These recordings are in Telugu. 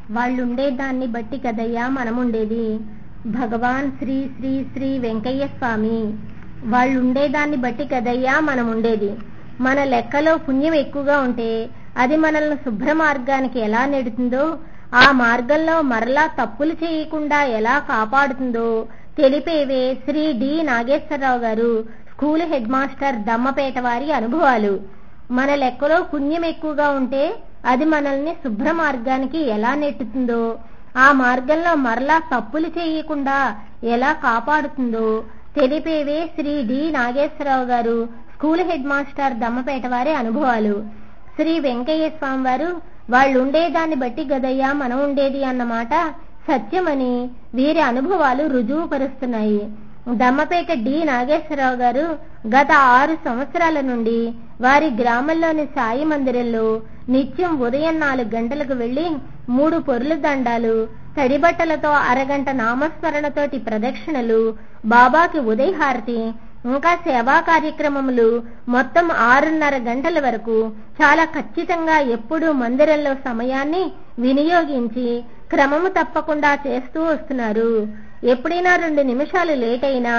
వాళ్ళుండే దాన్ని బట్టి కదయ్యా మనముండేది భగవాన్ శ్రీ శ్రీ శ్రీ వెంకయ్య స్వామి వాళ్ళుండే దాన్ని బట్టి కదయ్యా మనం ఉండేది మన లెక్కలో పుణ్యం ఎక్కువగా ఉంటే అది మనల్ని శుభ్ర మార్గానికి ఎలా నెడుతుందో ఆ మార్గంలో మరలా తప్పులు చేయకుండా ఎలా కాపాడుతుందో తెలిపేవే శ్రీ డి నాగేశ్వరరావు గారు స్కూల్ హెడ్ మాస్టర్ దమ్మపేట వారి అనుభవాలు మన లెక్కలో పుణ్యం ఎక్కువగా ఉంటే అది మనల్ని శుభ్ర మార్గానికి ఎలా నెట్టుతుందో ఆ మార్గంలో మరలా తప్పులు చేయకుండా ఎలా కాపాడుతుందో తెలిపేవే శ్రీ డి నాగేశ్వరరావు గారు స్కూల్ హెడ్ మాస్టర్ దమ్మపేట వారి అనుభవాలు శ్రీ వెంకయ్య స్వామి వారు వాళ్ళు ఉండేదాన్ని బట్టి గదయ్యా మనం ఉండేది అన్నమాట సత్యమని వీరి అనుభవాలు రుజువుపరుస్తున్నాయి దమ్మపేట డి నాగేశ్వరరావు గారు గత ఆరు సంవత్సరాల నుండి వారి గ్రామంలోని సాయి మందిరంలో నిత్యం ఉదయం నాలుగు గంటలకు వెళ్లి మూడు పొరుల దండాలు తడిబట్టలతో అరగంట నామస్మరణతోటి ప్రదక్షిణలు బాబాకి ఉదయహారతి ఇంకా సేవా కార్యక్రమములు మొత్తం ఆరున్నర గంటల వరకు చాలా ఖచ్చితంగా ఎప్పుడూ మందిరంలో సమయాన్ని వినియోగించి క్రమము తప్పకుండా చేస్తూ వస్తున్నారు ఎప్పుడైనా రెండు నిమిషాలు లేట్ అయినా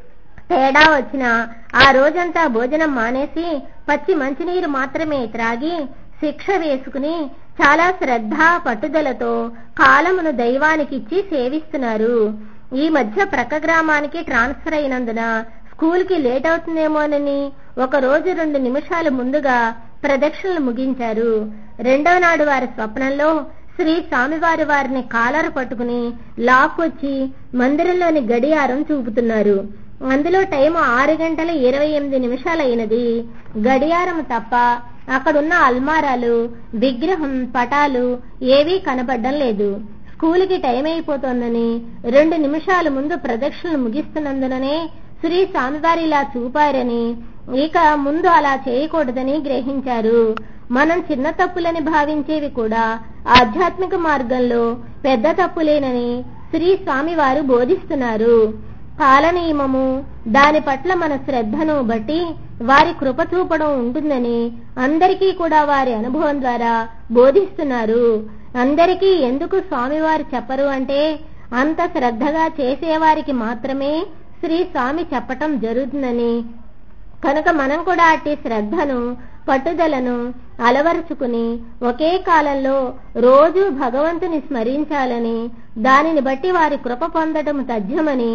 తేడా వచ్చినా ఆ రోజంతా భోజనం మానేసి పచ్చి మంచినీరు మాత్రమే త్రాగి శిక్ష వేసుకుని చాలా శ్రద్ధ పట్టుదలతో కాలమును దైవానికిచ్చి సేవిస్తున్నారు ఈ మధ్య ప్రక్క గ్రామానికి ట్రాన్స్ఫర్ అయినందున స్కూల్ కి లేట్ అవుతుందేమోనని ఒక రోజు రెండు నిమిషాలు ముందుగా ప్రదక్షిణలు ముగించారు రెండో నాడు వారి స్వప్నంలో శ్రీ స్వామివారి వారిని కాలర్ పట్టుకుని లాక్కొచ్చి మందిరంలోని గడియారం చూపుతున్నారు అందులో టైం ఆరు గంటల ఇరవై ఎనిమిది నిమిషాలైనది గడియారం తప్ప అక్కడున్న అల్మారాలు విగ్రహం పటాలు ఏవీ కనపడడం లేదు స్కూలుకి టైం అయిపోతోందని రెండు నిమిషాల ముందు ప్రదక్షిణలు ముగిస్తున్నందుననే శ్రీ స్వామివారి ఇలా చూపారని ఇక ముందు అలా చేయకూడదని గ్రహించారు మనం చిన్న తప్పులని భావించేవి కూడా ఆధ్యాత్మిక మార్గంలో పెద్ద తప్పులేనని శ్రీ స్వామివారు బోధిస్తున్నారు కాలనియమము దాని పట్ల మన శ్రద్ధను బట్టి వారి కృప చూపడం ఉంటుందని అందరికీ కూడా వారి అనుభవం ద్వారా బోధిస్తున్నారు అందరికీ ఎందుకు స్వామివారు చెప్పరు అంటే అంత శ్రద్ధగా చేసేవారికి మాత్రమే శ్రీ స్వామి చెప్పటం జరుగుతుందని కనుక మనం కూడా అట్టి శ్రద్ధను పట్టుదలను అలవరుచుకుని ఒకే కాలంలో రోజు భగవంతుని స్మరించాలని దానిని బట్టి వారి కృప పొందటం తథ్యమని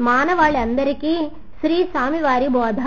మానవాళి శ్రీ స్వామివారి బోధ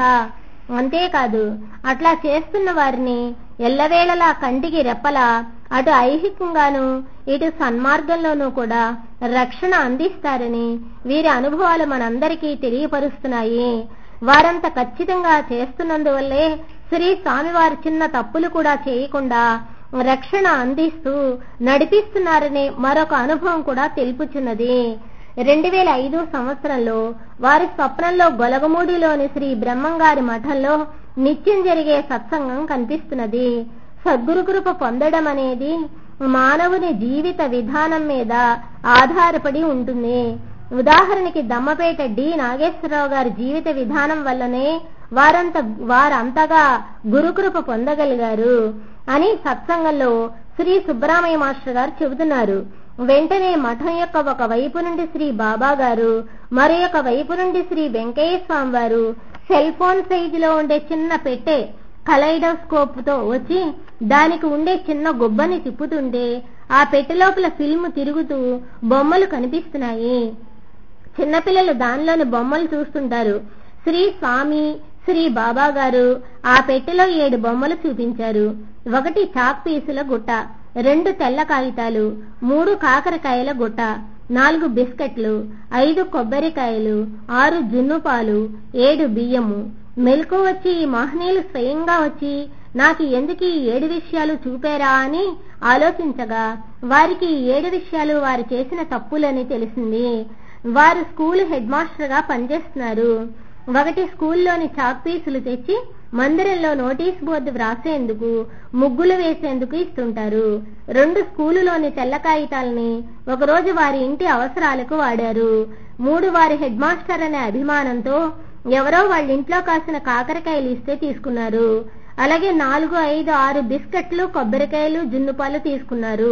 అంతేకాదు అట్లా చేస్తున్న వారిని ఎల్లవేళలా కంటికి రెప్పలా అటు ఐహికంగాను ఇటు సన్మార్గంలోనూ కూడా రక్షణ అందిస్తారని వీరి అనుభవాలు మనందరికీ తెలియపరుస్తున్నాయి వారంత ఖచ్చితంగా చేస్తున్నందువల్లే శ్రీ స్వామివారి చిన్న తప్పులు కూడా చేయకుండా రక్షణ అందిస్తూ నడిపిస్తున్నారనే మరొక అనుభవం కూడా తెలుపుచున్నది రెండు వేల ఐదు సంవత్సరంలో వారి స్వప్నంలో గొలగమూడిలోని శ్రీ బ్రహ్మంగారి మఠంలో నిత్యం జరిగే సత్సంగం కనిపిస్తున్నది సద్గురు కృప పొందడం అనేది మానవుని జీవిత విధానం మీద ఆధారపడి ఉంటుంది ఉదాహరణకి దమ్మపేట డి నాగేశ్వరరావు గారి జీవిత విధానం వల్లనే వారంత వారంతగా గురుకృప పొందగలిగారు అని సత్సంగంలో శ్రీ సుబ్బరామయ్య మాస్టర్ గారు చెబుతున్నారు వెంటనే మఠం యొక్క ఒక వైపు నుండి శ్రీ బాబా గారు మరొక వైపు నుండి శ్రీ వెంకయ్య స్వామి వారు సెల్ ఫోన్ సైజులో ఉండే చిన్న పెట్టె కలైడోస్కోప్ తో వచ్చి దానికి ఉండే చిన్న గుబ్బని తిప్పుతుంటే ఆ పెట్టె లోపల ఫిల్మ్ తిరుగుతూ బొమ్మలు కనిపిస్తున్నాయి చిన్నపిల్లలు దానిలోని బొమ్మలు చూస్తుంటారు శ్రీ స్వామి శ్రీ బాబా గారు ఆ పెట్టెలో ఏడు బొమ్మలు చూపించారు ఒకటి చాక్ పీసుల గుట్ట రెండు తెల్ల కాగితాలు మూడు కాకరకాయల గుట్ట నాలుగు బిస్కెట్లు ఐదు కొబ్బరికాయలు ఆరు జున్ను పాలు ఏడు బియ్యము మెలకు వచ్చి ఈ మహనీయులు స్వయంగా వచ్చి నాకు ఎందుకు ఈ ఏడు విషయాలు చూపారా అని ఆలోచించగా వారికి ఈ ఏడు విషయాలు వారు చేసిన తప్పులని తెలిసింది వారు స్కూల్ హెడ్ మాస్టర్ గా పనిచేస్తున్నారు ఒకటి స్కూల్లోని చాక్ పీసులు తెచ్చి మందిరంలో నోటీస్ బోర్డు వ్రాసేందుకు ముగ్గులు వేసేందుకు ఇస్తుంటారు రెండు స్కూలులోని తెల్ల కాగితాలని ఒకరోజు వారి ఇంటి అవసరాలకు వాడారు మూడు వారి హెడ్ మాస్టర్ అనే అభిమానంతో ఎవరో వాళ్ళ ఇంట్లో కాసిన కాకరకాయలు ఇస్తే తీసుకున్నారు అలాగే నాలుగు ఐదు ఆరు బిస్కెట్లు కొబ్బరికాయలు జున్నుపాలు తీసుకున్నారు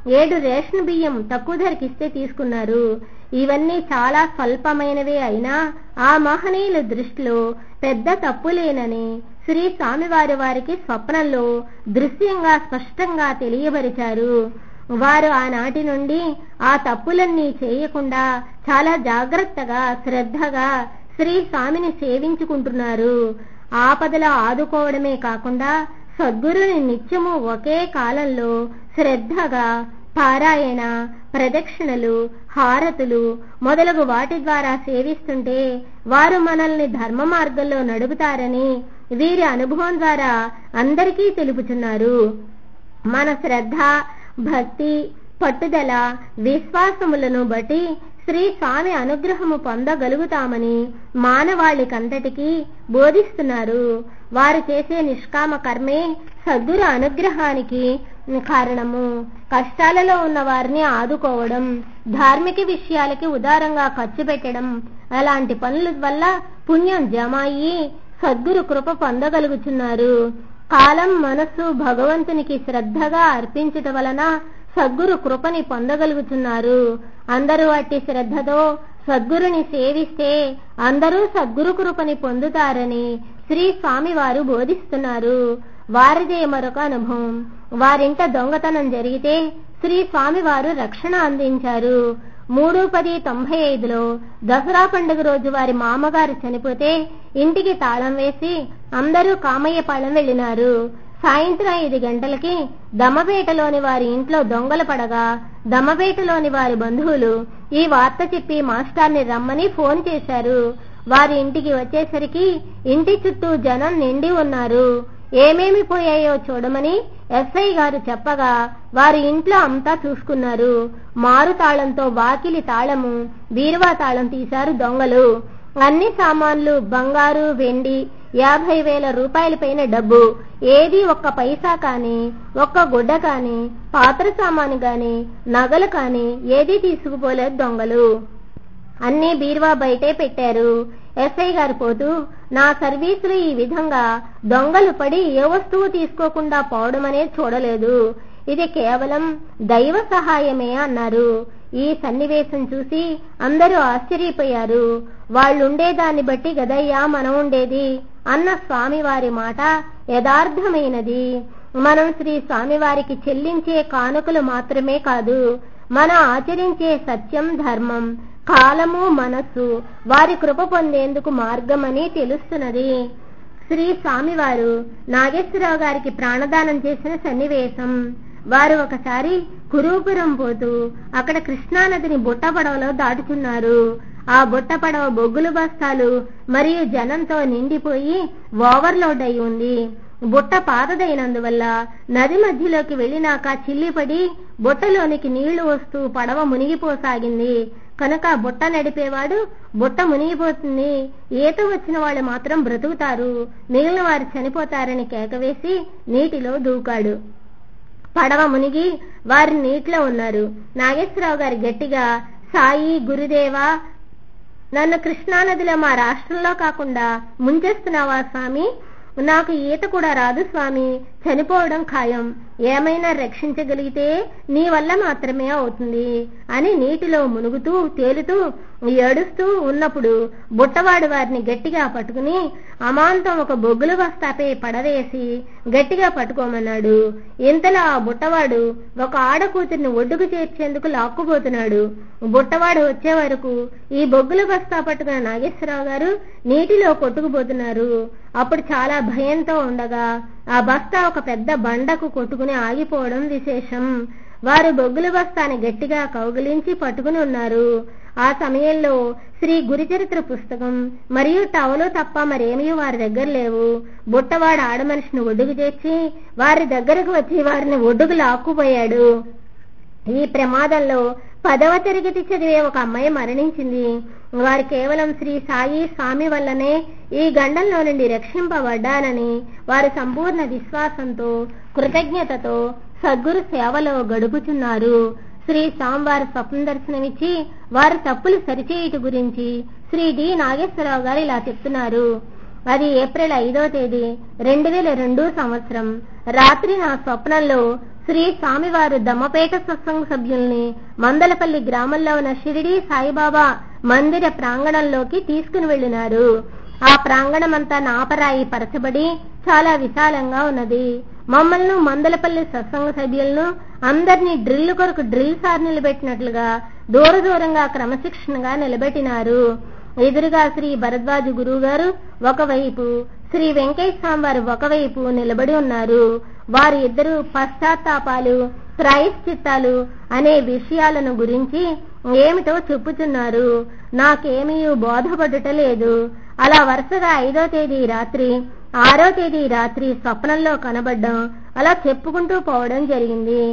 ఏడు రేషన్ బియ్యం తక్కువ ధరకి ఇస్తే తీసుకున్నారు ఇవన్నీ చాలా స్వల్పమైనవే అయినా ఆ మహనీయుల దృష్టిలో పెద్ద తప్పులేనని శ్రీ స్వామివారి వారికి స్వప్నంలో దృశ్యంగా స్పష్టంగా తెలియబరిచారు వారు ఆనాటి నుండి ఆ తప్పులన్నీ చేయకుండా చాలా జాగ్రత్తగా శ్రద్ధగా శ్రీ స్వామిని సేవించుకుంటున్నారు ఆపదలో ఆదుకోవడమే కాకుండా సద్గురుని నిత్యము ఒకే కాలంలో శ్రద్ధగా పారాయణ ప్రదక్షిణలు హారతులు మొదలగు వాటి ద్వారా సేవిస్తుంటే వారు మనల్ని ధర్మ మార్గంలో నడుపుతారని వీరి అనుభవం ద్వారా అందరికీ తెలుపుచున్నారు మన శ్రద్ధ భక్తి పట్టుదల విశ్వాసములను బట్టి శ్రీ స్వామి అనుగ్రహము పొందగలుగుతామని మానవాళికంతటికీ బోధిస్తున్నారు వారు చేసే నిష్కామ కర్మే సద్గురు అనుగ్రహానికి కారణము కష్టాలలో ఉన్న వారిని ఆదుకోవడం ధార్మిక విషయాలకి ఉదారంగా ఖర్చు పెట్టడం అలాంటి పనుల వల్ల పుణ్యం జమ అయ్యి సద్గురు కృప పొందగలుగుతున్నారు కాలం మనస్సు భగవంతునికి శ్రద్ధగా అర్పించట వలన సద్గురు కృపని పొందగలుగుతున్నారు అందరూ అట్టి శ్రద్ధతో సద్గురుని సేవిస్తే అందరూ సద్గురు కృపని పొందుతారని శ్రీ స్వామి వారు బోధిస్తున్నారు వారిదే మరొక అనుభవం వారింట దొంగతనం జరిగితే శ్రీ స్వామి వారు రక్షణ అందించారు మూడు పది తొంభై ఐదులో దసరా పండుగ రోజు వారి మామగారు చనిపోతే ఇంటికి తాళం వేసి అందరూ కామయ్యపాలెం వెళ్లినారు సాయంత్రం ఐదు గంటలకి దమ్మపేటలోని వారి ఇంట్లో దొంగలు పడగా దమ్మపేటలోని వారి బంధువులు ఈ వార్త చెప్పి మాస్టార్ని రమ్మని ఫోన్ చేశారు వారి ఇంటికి వచ్చేసరికి ఇంటి చుట్టూ జనం నిండి ఉన్నారు ఏమేమి పోయాయో చూడమని ఎస్ఐ గారు చెప్పగా వారి ఇంట్లో అంతా చూసుకున్నారు మారు తాళంతో వాకిలి తాళము బీరువా తాళం తీశారు దొంగలు అన్ని సామాన్లు బంగారు వెండి యాభై వేల రూపాయల పైన డబ్బు ఏది ఒక్క పైసా కాని ఒక్క గుడ్డ కాని పాత్ర సామాను గాని నగలు కాని ఏది తీసుకుపోలేదు దొంగలు అన్ని బీరువా బయటే పెట్టారు ఎస్ఐ గారు పోతూ నా సర్వీసులు ఈ విధంగా దొంగలు పడి ఏ వస్తువు తీసుకోకుండా పోవడం అనేది చూడలేదు ఇది కేవలం దైవ సహాయమే అన్నారు ఈ సన్నివేశం చూసి అందరూ ఆశ్చర్యపోయారు వాళ్ళుండేదాన్ని బట్టి గదయ్యా మనం ఉండేది అన్న స్వామివారి మాట యథార్థమైనది మనం శ్రీ స్వామివారికి చెల్లించే కానుకలు మాత్రమే కాదు మన ఆచరించే సత్యం ధర్మం కాలము మనస్సు వారి కృప పొందేందుకు మార్గమని తెలుస్తున్నది శ్రీ స్వామివారు నాగేశ్వరరావు గారికి ప్రాణదానం చేసిన సన్నివేశం వారు ఒకసారి కురూపురం పోతూ అక్కడ కృష్ణానదిని బుట్ట పడవలో దాటుతున్నారు ఆ బుట్ట పడవ బొగ్గులు బస్తాలు మరియు జనంతో నిండిపోయి ఓవర్లోడ్ అయి ఉంది బుట్ట పాతదైనందువల్ల నది మధ్యలోకి వెళ్ళినాక చిల్లిపడి బుట్టలోనికి నీళ్లు వస్తూ పడవ మునిగిపోసాగింది కనుక బుట్ట నడిపేవాడు బుట్ట మునిగిపోతుంది ఈత వచ్చిన వాళ్ళు మాత్రం బ్రతుకుతారు మిగిలిన వారు చనిపోతారని కేకవేసి నీటిలో దూకాడు పడవ మునిగి వారి నీటిలో ఉన్నారు నాగేశ్వరరావు గారు గట్టిగా సాయి గురుదేవా నన్ను కృష్ణానదిలో మా రాష్ట్రంలో కాకుండా ముంచేస్తున్నావా స్వామి నాకు ఈత కూడా రాదు స్వామి చనిపోవడం ఖాయం ఏమైనా రక్షించగలిగితే నీ వల్ల మాత్రమే అవుతుంది అని నీటిలో మునుగుతూ తేలుతూ ఏడుస్తూ ఉన్నప్పుడు బుట్టవాడు వారిని గట్టిగా పట్టుకుని అమాంతం ఒక బొగ్గుల బస్తాపై పడవేసి గట్టిగా పట్టుకోమన్నాడు ఇంతలో ఆ బుట్టవాడు ఒక ఆడ కూతురిని ఒడ్డుకు చేర్చేందుకు లాక్కుపోతున్నాడు బుట్టవాడు వచ్చే వరకు ఈ బొగ్గుల బస్తా పట్టుకున్న నాగేశ్వరరావు గారు నీటిలో కొట్టుకుపోతున్నారు అప్పుడు చాలా భయంతో ఉండగా ఆ బస్తా ఒక పెద్ద బండకు కొట్టుకుని ఆగిపోవడం విశేషం వారు బొగ్గుల బస్తాని గట్టిగా కౌగిలించి పట్టుకుని ఉన్నారు ఆ సమయంలో శ్రీ గురుచరిత్ర పుస్తకం మరియు టవలు తప్ప మరేమీ వారి దగ్గర లేవు బుట్టవాడు ఆడమనిషిని ఒడ్డుకు చేర్చి వారి దగ్గరకు వచ్చి వారిని ఒడ్డుకు లాక్కుపోయాడు ఈ ప్రమాదంలో పదవ తరగతి చదివే ఒక అమ్మాయి మరణించింది వారు కేవలం శ్రీ సాయి స్వామి వల్లనే ఈ గండంలో నుండి రక్షింపబడ్డానని వారు సంపూర్ణ విశ్వాసంతో కృతజ్ఞతతో సద్గురు సేవలో గడుపుచున్నారు శ్రీ స్వామివారి స్వప్న దర్శనమిచ్చి వారి తప్పులు సరిచేయుట గురించి శ్రీ డి నాగేశ్వరరావు గారు ఇలా చెప్తున్నారు అది ఏప్రిల్ ఐదో తేదీ రెండు వేల రెండు సంవత్సరం రాత్రి నా స్వప్నంలో శ్రీ స్వామివారు దమ్మపేట సత్సంగ సభ్యుల్ని మందలపల్లి గ్రామంలో ఉన్న షిరిడి సాయిబాబా మందిర ప్రాంగణంలోకి తీసుకుని వెళ్ళినారు ఆ ప్రాంగణమంతా నాపరాయి పరచబడి చాలా విశాలంగా ఉన్నది మమ్మల్ని మందలపల్లి సత్సంగ సభ్యులను అందరినీ డ్రిల్ కొరకు డ్రిల్ సార్ నిలబెట్టినట్లుగా దూర దూరంగా క్రమశిక్షణగా నిలబెట్టినారు ఎదురుగా శ్రీ భరద్వాజ గురువు గారు ఒకవైపు శ్రీ వెంకయ్య స్వామి వారు ఒకవైపు నిలబడి ఉన్నారు వారి ఇద్దరు పశ్చాత్తాపాలు ప్రాయశ్చిత్తాలు అనే విషయాలను గురించి ఏమిటో చెప్పుచున్నారు నాకేమీ బోధపడుట లేదు అలా వరుసగా ఐదో తేదీ రాత్రి ఆరో తేదీ రాత్రి స్వప్నంలో కనబడ్డం అలా చెప్పుకుంటూ పోవడం జరిగింది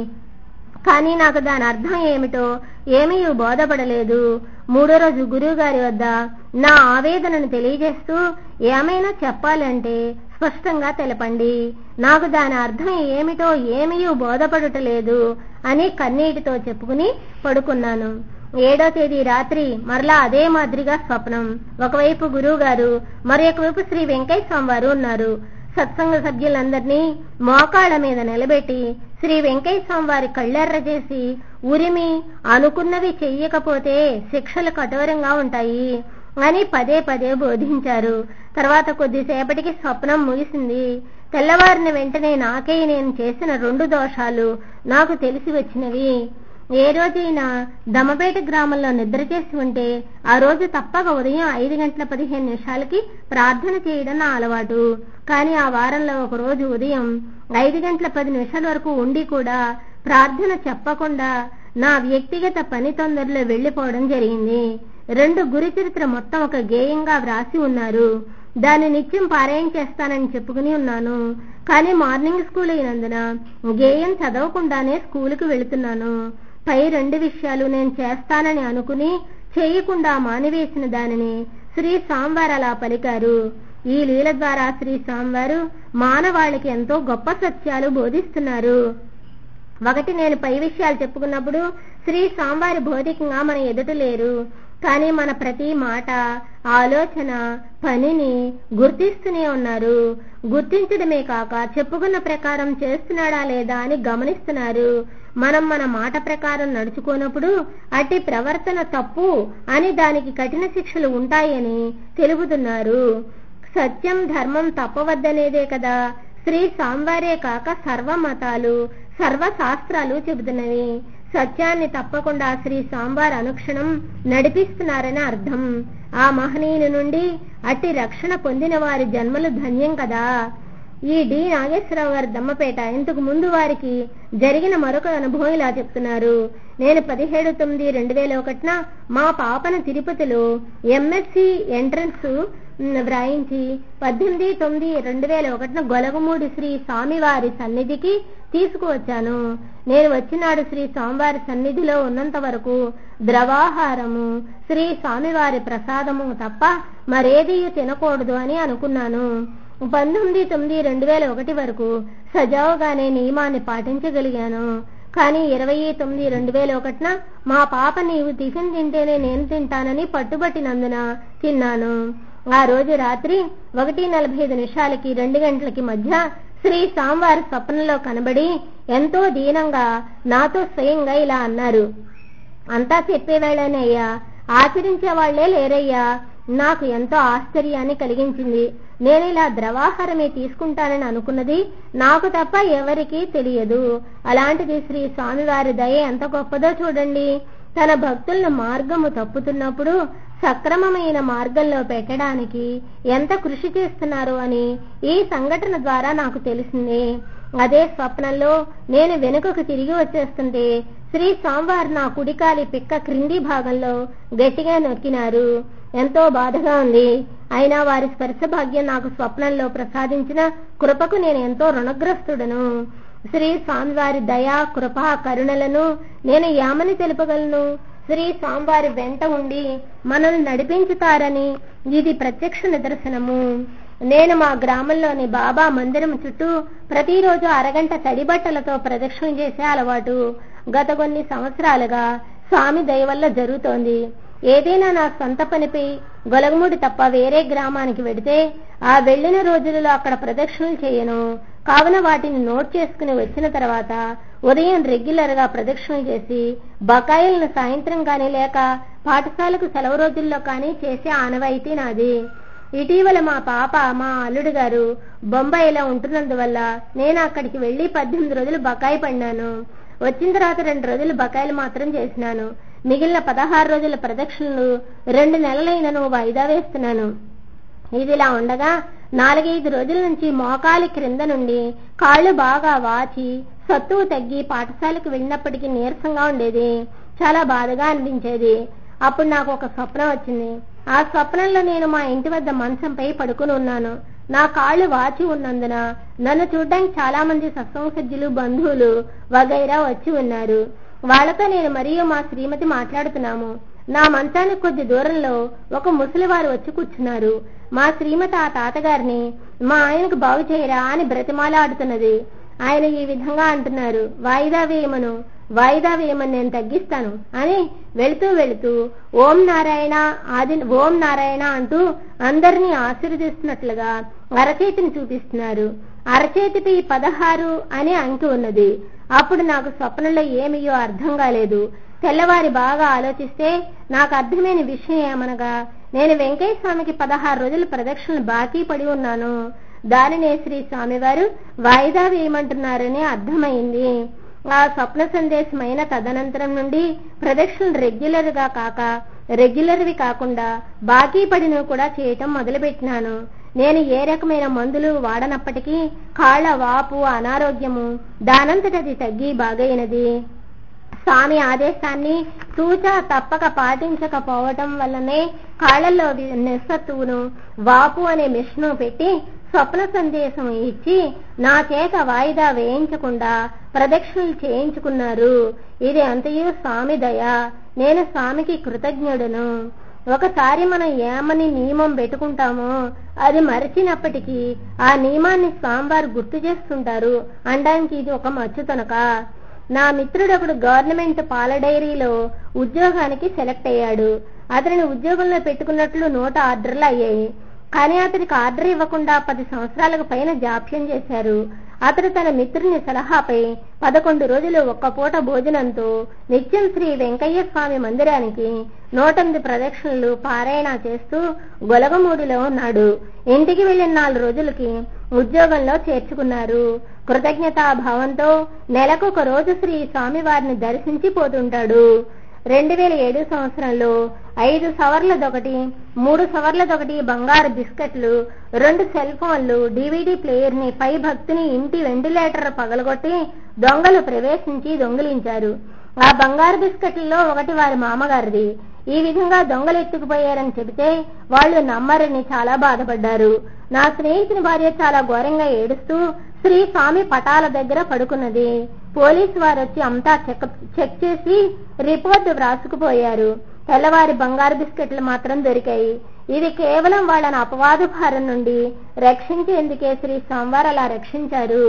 కానీ నాకు దాని అర్థం ఏమిటో ఏమీ బోధపడలేదు మూడో రోజు గురువు గారి వద్ద నా ఆవేదనను తెలియజేస్తూ ఏమైనా చెప్పాలంటే స్పష్టంగా తెలపండి నాకు దాని అర్థం ఏమిటో ఏమీ బోధపడుటలేదు అని కన్నీటితో చెప్పుకుని పడుకున్నాను ఏడో తేదీ రాత్రి మరలా అదే మాదిరిగా స్వప్నం ఒకవైపు గురువు గారు మరొక వైపు శ్రీ వెంకయ్య స్వామి వారు ఉన్నారు సత్సంగ సభ్యులందరినీ మోకాళ్ళ మీద నిలబెట్టి శ్రీ వెంకయ్య స్వామి వారి కళ్ళెర్ర చేసి ఉరిమి అనుకున్నవి చెయ్యకపోతే శిక్షలు కఠోరంగా ఉంటాయి అని పదే పదే బోధించారు తర్వాత కొద్దిసేపటికి స్వప్నం ముగిసింది తెల్లవారిన వెంటనే నాకే నేను చేసిన రెండు దోషాలు నాకు తెలిసి వచ్చినవి ఏ రోజైనా దమ్మపేట గ్రామంలో నిద్ర చేసి ఉంటే ఆ రోజు తప్పక ఉదయం ఐదు గంటల పదిహేను నిమిషాలకి ప్రార్థన చేయడం నా అలవాటు కానీ ఆ వారంలో ఒక రోజు ఉదయం ఐదు గంటల పది నిమిషాల వరకు ఉండి కూడా ప్రార్థన చెప్పకుండా నా వ్యక్తిగత పని తొందరలో వెళ్లిపోవడం జరిగింది రెండు గురి చరిత్ర మొత్తం ఒక గేయంగా వ్రాసి ఉన్నారు దాన్ని నిత్యం పారాయణ చేస్తానని చెప్పుకుని ఉన్నాను కానీ మార్నింగ్ స్కూల్ అయినందున గేయం చదవకుండానే స్కూలుకు వెళుతున్నాను పై రెండు విషయాలు నేను చేస్తానని అనుకుని చేయకుండా మానివేసిన దానిని శ్రీ సాంవార్ అలా పలికారు ఈ లీల ద్వారా శ్రీ సాంవారు మానవాళికి ఎంతో గొప్ప సత్యాలు బోధిస్తున్నారు ఒకటి నేను పై విషయాలు చెప్పుకున్నప్పుడు శ్రీ సాంవారి భౌతికంగా మన ఎదుట లేరు కానీ మన ప్రతి మాట ఆలోచన పనిని గుర్తిస్తూనే ఉన్నారు గుర్తించడమే కాక చెప్పుకున్న ప్రకారం చేస్తున్నాడా లేదా అని గమనిస్తున్నారు మనం మన మాట ప్రకారం నడుచుకోనప్పుడు అట్టి ప్రవర్తన తప్పు అని దానికి కఠిన శిక్షలు ఉంటాయని తెలుపుతున్నారు సత్యం ధర్మం తప్పవద్దనేదే కదా శ్రీ సాంవారే కాక సర్వ మతాలు సర్వ శాస్త్రాలు చెబుతున్నవి సత్యాన్ని తప్పకుండా శ్రీ సాంబార్ అనుక్షణం నడిపిస్తున్నారని అర్థం ఆ మహనీయుని నుండి అట్టి రక్షణ పొందిన వారి జన్మలు ధన్యం కదా ఈ డి నాగేశ్వరరావు గారి దమ్మపేట ఇంతకు ముందు వారికి జరిగిన మరొక అనుభవం ఇలా చెప్తున్నారు నేను పదిహేడు తొమ్మిది రెండు వేల ఒకటిన మా పాపన తిరుపతిలో ఎంఎస్సి ఎంట్రన్స్ వ్రాయించి పద్దెనిమిది తొమ్మిది రెండు వేల ఒకటిన గొలగమూడి శ్రీ స్వామివారి సన్నిధికి తీసుకువచ్చాను నేను వచ్చినాడు శ్రీ స్వామివారి సన్నిధిలో ఉన్నంత వరకు ద్రవాహారము శ్రీ స్వామివారి ప్రసాదము తప్ప మరేది తినకూడదు అని అనుకున్నాను పంతొమ్మిది తొమ్మిది రెండు వేల ఒకటి వరకు సజావుగానే నియమాన్ని పాటించగలిగాను కానీ ఇరవై తొమ్మిది రెండు వేల ఒకటిన మా పాప నీవు టిఫిన్ తింటేనే నేను తింటానని పట్టుబట్టినందున తిన్నాను ఆ రోజు రాత్రి ఒకటి నలభై ఐదు నిమిషాలకి రెండు గంటలకి మధ్య శ్రీ సాంవారి స్వప్నంలో కనబడి ఎంతో దీనంగా నాతో స్వయంగా ఇలా అన్నారు అంతా చెప్పేవేళనయ్యా ఆచరించే వాళ్లే లేరయ్యా నాకు ఎంతో ఆశ్చర్యాన్ని కలిగించింది నేను ఇలా ద్రవాహారమే తీసుకుంటానని అనుకున్నది నాకు తప్ప ఎవరికీ తెలియదు అలాంటిది శ్రీ స్వామివారి దయ ఎంత గొప్పదో చూడండి తన భక్తులను మార్గము తప్పుతున్నప్పుడు సక్రమమైన మార్గంలో పెట్టడానికి ఎంత కృషి చేస్తున్నారు అని ఈ సంఘటన ద్వారా నాకు తెలిసింది అదే స్వప్నంలో నేను వెనుకకు తిరిగి వచ్చేస్తుంటే శ్రీ స్వామివారు నా కుడికాలి పిక్క క్రింది భాగంలో గట్టిగా నొక్కినారు ఎంతో బాధగా ఉంది అయినా వారి స్పర్శ భాగ్యం నాకు స్వప్నంలో ప్రసాదించిన కృపకు నేను ఎంతో రుణగ్రస్తుడను శ్రీ స్వామివారి దయా కృప కరుణలను నేను యామని తెలుపగలను శ్రీ స్వామివారి వెంట ఉండి మనల్ని నడిపించుతారని ఇది ప్రత్యక్ష నిదర్శనము నేను మా గ్రామంలోని బాబా మందిరం చుట్టూ ప్రతిరోజు అరగంట తడి బట్టలతో ప్రదక్షిణ చేసే అలవాటు గత కొన్ని సంవత్సరాలుగా స్వామి దయ వల్ల జరుగుతోంది ఏదైనా నా సొంత పనిపై గొలగముడి తప్ప వేరే గ్రామానికి వెడితే ఆ వెళ్లిన రోజులలో అక్కడ ప్రదక్షిణలు చేయను కావున వాటిని నోట్ చేసుకుని వచ్చిన తర్వాత ఉదయం రెగ్యులర్ గా ప్రదక్షిణలు చేసి బకాయిలను సాయంత్రం కానీ లేక పాఠశాలకు సెలవు రోజుల్లో కానీ చేసే ఆనవాయితీ నాది ఇటీవల మా పాప మా అల్లుడు గారు బొంబాయిలో ఉంటున్నందువల్ల నేను అక్కడికి వెళ్లి పద్దెనిమిది రోజులు బకాయి పడినాను వచ్చిన తర్వాత రెండు రోజులు బకాయిలు మాత్రం చేసినాను మిగిలిన పదహారు రోజుల ప్రదక్షిణలు రెండు నెలలైనను వాయిదా వేస్తున్నాను ఇదిలా ఉండగా నాలుగైదు రోజుల నుంచి మోకాలి క్రింద నుండి కాళ్ళు బాగా వాచి సత్తువు తగ్గి పాఠశాలకు వెళ్ళినప్పటికీ నీరసంగా ఉండేది చాలా బాధగా అనిపించేది అప్పుడు నాకు ఒక స్వప్నం వచ్చింది ఆ స్వప్నంలో నేను మా ఇంటి వద్ద మంచంపై పడుకుని ఉన్నాను నా కాళ్ళు వాచి ఉన్నందున నన్ను చూడ్డానికి చాలా మంది సత్సంసజ్జులు బంధువులు వగైరా వచ్చి ఉన్నారు వాళ్ళతో నేను మరియు మా శ్రీమతి మాట్లాడుతున్నాము నా మంచానికి కొద్ది దూరంలో ఒక ముసలివారు వచ్చి కూర్చున్నారు మా శ్రీమతి ఆ తాతగారిని మా ఆయనకు బాగు చేయరా అని బ్రతిమాలాడుతున్నది ఆయన ఈ విధంగా అంటున్నారు వాయిదా వేయమను వాయిదా వేయమని నేను తగ్గిస్తాను అని వెళుతూ వెళుతూ ఓం నారాయణ ఆది ఓం నారాయణ అంటూ అందరినీ ఆశీర్వదిస్తున్నట్లుగా అరచేతిని చూపిస్తున్నారు అరచేతిపై పదహారు అని అంకి ఉన్నది అప్పుడు నాకు స్వప్నంలో ఏమియో అర్థం కాలేదు తెల్లవారి బాగా ఆలోచిస్తే నాకు అర్థమైన విషయం ఏమనగా నేను వెంకయ్య స్వామికి పదహారు రోజుల ప్రదక్షిణలు బాకీ పడి ఉన్నాను దానినే శ్రీ స్వామివారు వాయిదా వేయమంటున్నారని అర్థమైంది ఆ స్వప్న సందేశమైన తదనంతరం నుండి ప్రదక్షిణలు రెగ్యులర్ గా కాక రెగ్యులర్వి కాకుండా బాకీ పడినవి కూడా చేయటం మొదలుపెట్టినాను నేను ఏ రకమైన మందులు వాడనప్పటికీ కాళ్ల వాపు అనారోగ్యము దానంతటది తగ్గి బాగైనది స్వామి ఆదేశాన్ని తూచా తప్పక పాటించకపోవటం వల్లనే కాళ్లలో నిస్సత్తువును వాపు అనే మిషను పెట్టి స్వప్న సందేశం ఇచ్చి నా చేత వాయిదా వేయించకుండా ప్రదక్షిణలు చేయించుకున్నారు ఇది అంతయు స్వామి దయ నేను స్వామికి కృతజ్ఞుడును ఒకసారి మనం ఏమని నియమం పెట్టుకుంటామో అది మరిచినప్పటికీ ఆ నియమాన్ని స్వామివారు గుర్తు చేస్తుంటారు అనడానికి ఇది ఒక మచ్చుతనక నా మిత్రుడు ఒకడు గవర్నమెంట్ పాల డైరీలో ఉద్యోగానికి సెలెక్ట్ అయ్యాడు అతనిని ఉద్యోగంలో పెట్టుకున్నట్లు నోట ఆర్డర్లు అయ్యాయి కానీ అతనికి ఆర్డర్ ఇవ్వకుండా పది సంవత్సరాలకు పైన జాప్యం చేశారు అతడు తన మిత్రుని సలహాపై పదకొండు రోజులు ఒక్క పూట భోజనంతో నిత్యం శ్రీ వెంకయ్య స్వామి మందిరానికి నూటెనిమిది ప్రదక్షిణలు పారాయణ చేస్తూ గొలగమూడిలో ఉన్నాడు ఇంటికి వెళ్లిన నాలుగు రోజులకి ఉద్యోగంలో చేర్చుకున్నారు కృతజ్ఞతాభావంతో నెలకు ఒక రోజు శ్రీ స్వామివారిని దర్శించి పోతుంటాడు రెండు వేల ఏడు సంవత్సరంలో ఐదు సవర్లదొకటి మూడు సవర్లదొకటి బంగారు బిస్కెట్లు రెండు సెల్ ఫోన్లు డివిడి ప్లేయర్ ని పై భక్తుని ఇంటి వెంటిలేటర్ పగలగొట్టి దొంగలు ప్రవేశించి దొంగిలించారు ఆ బంగారు బిస్కెట్లలో ఒకటి వారి మామగారిది ఈ విధంగా దొంగలు ఎత్తుకుపోయారని చెబితే వాళ్ళు నమ్మరని చాలా బాధపడ్డారు నా స్నేహితుని భార్య చాలా ఘోరంగా ఏడుస్తూ శ్రీ స్వామి పటాల దగ్గర పడుకున్నది పోలీసు వారు వచ్చి అంతా చెక్ చెక్ చేసి రిపోర్టు వ్రాసుకుపోయారు తెల్లవారి బంగారు బిస్కెట్లు మాత్రం దొరికాయి ఇది కేవలం వాళ్ళని అపవాదు భారం నుండి రక్షించేందుకే శ్రీ స్వామివారు అలా రక్షించారు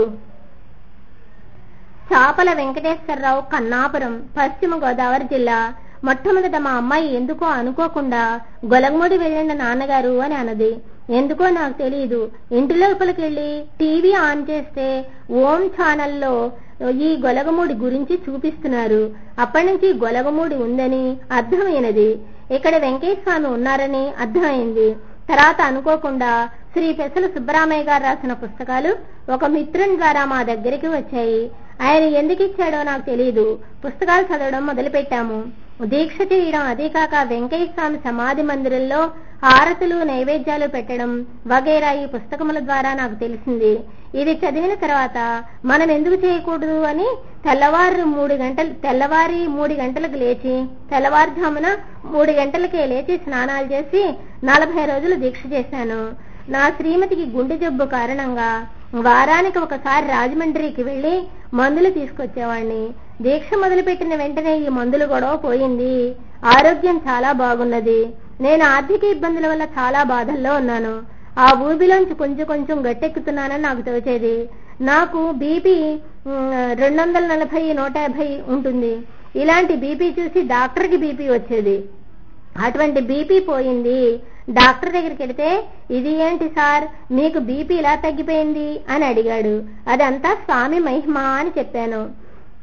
చాపల వెంకటేశ్వరరావు కన్నాపురం పశ్చిమ గోదావరి జిల్లా మొట్టమొదట మా అమ్మాయి ఎందుకో అనుకోకుండా గొలగముడి వెళ్ళిన నాన్నగారు అని అన్నది ఎందుకో నాకు తెలియదు ఇంటి లోపలికి వెళ్ళి టీవీ ఆన్ చేస్తే ఓం ఛానల్లో ఈ గొలగమూడి గురించి చూపిస్తున్నారు అప్పటి నుంచి గొలగమూడి ఉందని అర్థమైనది ఇక్కడ వెంకటేశ్వర స్వామి ఉన్నారని అర్థమైంది తర్వాత అనుకోకుండా శ్రీ పెసల సుబ్బరామయ్య గారు రాసిన పుస్తకాలు ఒక మిత్రుని ద్వారా మా దగ్గరికి వచ్చాయి ఆయన ఎందుకు ఇచ్చాడో నాకు తెలియదు పుస్తకాలు చదవడం మొదలుపెట్టాము దీక్ష చేయడం అదే కాక వెంకయ్య స్వామి సమాధి మందిరంలో హారతులు నైవేద్యాలు పెట్టడం వగైరా ఈ పుస్తకముల ద్వారా నాకు తెలిసింది ఇది చదివిన తర్వాత మనం ఎందుకు చేయకూడదు అని తెల్లవారు మూడు గంటలు తెల్లవారి మూడు గంటలకు లేచి తెల్లవారుజామున మూడు గంటలకే లేచి స్నానాలు చేసి నలభై రోజులు దీక్ష చేశాను నా శ్రీమతికి గుండె జబ్బు కారణంగా వారానికి ఒకసారి రాజమండ్రికి వెళ్లి మందులు తీసుకొచ్చేవాడిని దీక్ష మొదలుపెట్టిన వెంటనే ఈ మందులు గొడవ పోయింది ఆరోగ్యం చాలా బాగున్నది నేను ఆర్థిక ఇబ్బందుల వల్ల చాలా బాధల్లో ఉన్నాను ఆ ఊబిలోంచి కొంచెం కొంచెం గట్టెక్కుతున్నానని నాకు తోచేది నాకు బీపీ రెండు వందల నలభై నూట యాభై ఉంటుంది ఇలాంటి బీపీ చూసి డాక్టర్కి బీపీ వచ్చేది అటువంటి బీపీ పోయింది డాక్టర్ దగ్గరికి వెళితే ఇది ఏంటి సార్ మీకు బీపీ ఇలా తగ్గిపోయింది అని అడిగాడు అదంతా స్వామి మహిమ అని చెప్పాను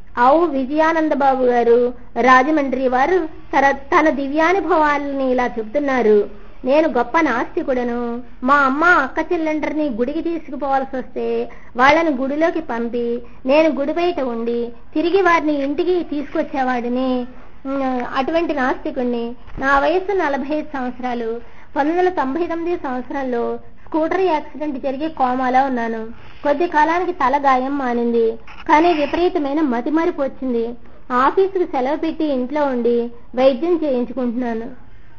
ఆవు విజయానంద బాబు గారు రాజమండ్రి వారు తన తన దివ్యానుభవాలని ఇలా చెప్తున్నారు నేను గొప్ప నాస్తికుడను మా అమ్మ అక్క చెల్లెండ్రిని గుడికి తీసుకుపోవాల్సి వస్తే వాళ్ళని గుడిలోకి పంపి నేను గుడి బయట ఉండి తిరిగి వారిని ఇంటికి తీసుకొచ్చేవాడిని ఉమ్, అటువంటి నాస్తికుణ్ణి నా వయసు నలభై ఐదు సంవత్సరాలు పంతొమ్మిది వందల తొంభై తొమ్మిది సంవత్సరంలో స్కూటర్ యాక్సిడెంట్ జరిగి కోమాలో ఉన్నాను కొద్ది కాలానికి తల గాయం మానింది కానీ విపరీతమైన మతిమరుపు వచ్చింది ఆఫీసుకు సెలవు పెట్టి ఇంట్లో ఉండి వైద్యం చేయించుకుంటున్నాను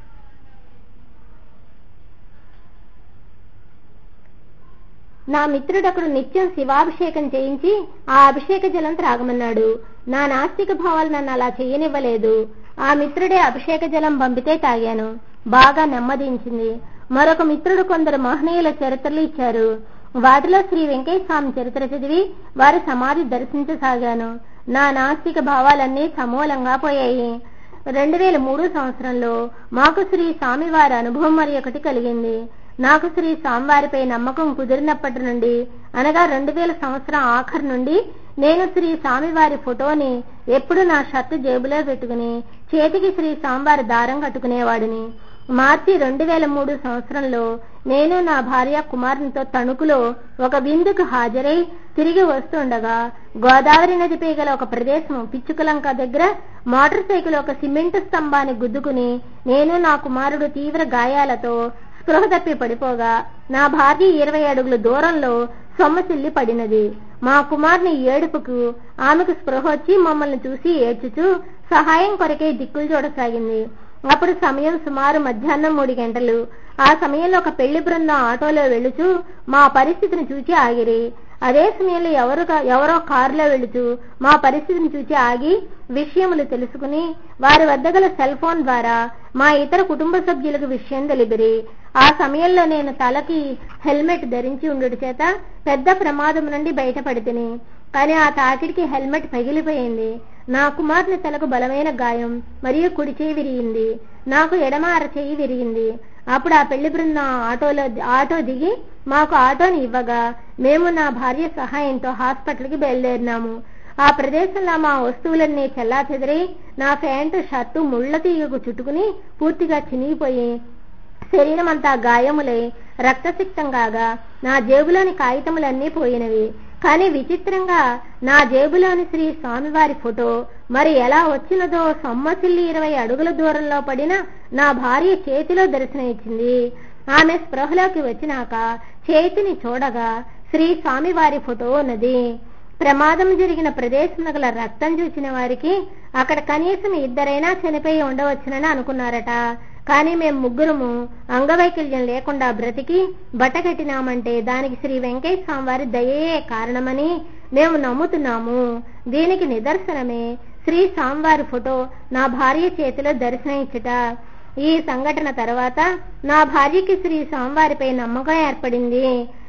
నా మిత్రుడొకడు నిత్యం శివాభిషేకం చేయించి ఆ అభిషేక జలం త్రాగమన్నాడు నా నాస్తిక భావాలు నన్ను అలా చేయనివ్వలేదు ఆ మిత్రుడే అభిషేక జలం పంపితే తాగాను బాగా నెమ్మదించింది మరొక మిత్రుడు కొందరు మహనీయుల చరిత్రలు ఇచ్చారు వాటిలో శ్రీ వెంకయ్య స్వామి చరిత్ర చదివి వారి సమాధి దర్శించసాగాను నా నాస్తిక భావాలన్నీ సమూలంగా పోయాయి రెండు వేల మూడు సంవత్సరంలో మాకు శ్రీ స్వామివారి అనుభవం మరి ఒకటి కలిగింది నాకు శ్రీ స్వామివారిపై నమ్మకం కుదిరినప్పటి నుండి అనగా రెండు వేల సంవత్సరం ఆఖరు నుండి నేను శ్రీ స్వామివారి ఫోటోని ఎప్పుడు నా షర్టు జేబులో పెట్టుకుని చేతికి శ్రీ స్వామివారి దారం కట్టుకునేవాడిని మార్చి రెండు వేల మూడు సంవత్సరంలో నేను నా భార్య కుమారునితో తణుకులో ఒక విందుకు హాజరై తిరిగి వస్తుండగా గోదావరి నదిపై గల ఒక ప్రదేశం పిచ్చుకలంక దగ్గర మోటార్ సైకిల్ ఒక సిమెంట్ స్తంభాన్ని గుద్దుకుని నేను నా కుమారుడు తీవ్ర గాయాలతో స్పృహ తప్పి పడిపోగా నా భార్య ఇరవై అడుగుల దూరంలో సొమ్మసిల్లి పడినది మా కుమారుని ఏడుపుకు ఆమెకు స్పృహ వచ్చి మమ్మల్ని చూసి ఏడ్చుచూ సహాయం కొరకే దిక్కులు చూడసాగింది అప్పుడు సమయం సుమారు మధ్యాహ్నం మూడు గంటలు ఆ సమయంలో ఒక పెళ్లి బృందం ఆటోలో వెళుచు మా పరిస్థితిని చూచి ఆగిరి అదే సమయంలో ఎవరు ఎవరో కారులో వెళుచు మా పరిస్థితిని చూచి ఆగి విషయములు తెలుసుకుని వారి వద్ద గల సెల్ ఫోన్ ద్వారా మా ఇతర కుటుంబ సభ్యులకు విషయం తెలిపిరి ఆ సమయంలో నేను తలకి హెల్మెట్ ధరించి ఉండుట చేత పెద్ద ప్రమాదం నుండి బయటపడితిని కానీ ఆ తాకిడికి హెల్మెట్ పగిలిపోయింది నా కుమారుని తలకు బలమైన గాయం మరియు కుడి చేయి విరిగింది నాకు ఎడమ అరచేయి విరిగింది అప్పుడు ఆ పెళ్లి బృందం ఆటోలో ఆటో దిగి మాకు ఆటోని ఇవ్వగా మేము నా భార్య సహాయంతో హాస్పిటల్కి బయలుదేరినాము ఆ ప్రదేశంలో మా వస్తువులన్నీ చెల్లా చెదిరి నా ప్యాంటు షర్టు ముళ్ళ తీగకు చుట్టుకుని పూర్తిగా చినిగిపోయి శరీరం అంతా గాయములై రక్తసిక్తం కాగా నా జేబులోని కాగితములన్నీ పోయినవి కానీ విచిత్రంగా నా జేబులోని శ్రీ స్వామివారి ఫోటో మరి ఎలా వచ్చినదో సొమ్మసిల్లి ఇరవై అడుగుల దూరంలో పడిన నా భార్య చేతిలో దర్శనమిచ్చింది ఆమె స్పృహలోకి వచ్చినాక చేతిని చూడగా శ్రీ స్వామివారి ఫోటో ఉన్నది ప్రమాదం జరిగిన ప్రదేశంలో గల రక్తం చూసిన వారికి అక్కడ కనీసం ఇద్దరైనా చనిపోయి ఉండవచ్చునని అనుకున్నారట కానీ మేము ముగ్గురము అంగవైకల్యం లేకుండా బ్రతికి బట్టకట్టినామంటే దానికి శ్రీ వెంకయ్య స్వామి వారి దయే కారణమని మేము నమ్ముతున్నాము దీనికి నిదర్శనమే శ్రీ స్వామివారి ఫోటో నా భార్య చేతిలో దర్శనమిచ్చుట ఈ సంఘటన తర్వాత నా భార్యకి శ్రీ స్వామివారిపై నమ్మకం ఏర్పడింది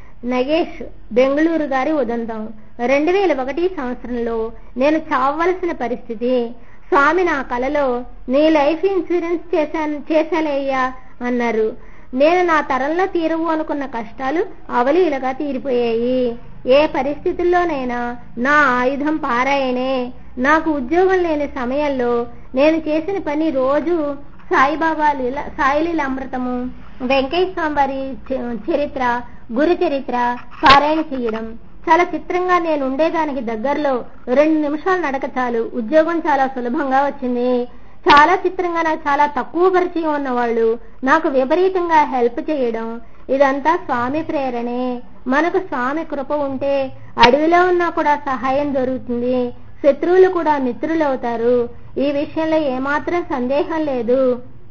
నగేష్ బెంగళూరు గారి ఉదంతం రెండు వేల ఒకటి సంవత్సరంలో నేను చావవలసిన పరిస్థితి స్వామి నా కలలో నీ లైఫ్ ఇన్సూరెన్స్ చేశాను చేశాలయ్యా అన్నారు నేను నా తరంలో తీరవు అనుకున్న కష్టాలు అవలీలగా తీరిపోయాయి ఏ పరిస్థితుల్లోనైనా నా ఆయుధం పారాయణే నాకు ఉద్యోగం లేని సమయంలో నేను చేసిన పని రోజు సాయిబాబా లీల సాయిలీల అమృతము వెంకయ్య స్వామి వారి చ- చరిత్ర గురు చరిత్ర పారాయణ చేయడం చాలా చిత్రంగా నేను ఉండేదానికి దగ్గరలో రెండు నిమిషాలు నడక చాలు ఉద్యోగం చాలా సులభంగా వచ్చింది చాలా చిత్రంగా నాకు చాలా తక్కువ పరిచయం ఉన్నవాళ్ళు నాకు విపరీతంగా హెల్ప్ చేయడం ఇదంతా స్వామి ప్రేరణే మనకు స్వామి కృప ఉంటే అడవిలో ఉన్నా కూడా సహాయం దొరుకుతుంది శత్రువులు కూడా మిత్రులు అవుతారు ఈ విషయంలో ఏమాత్రం సందేహం లేదు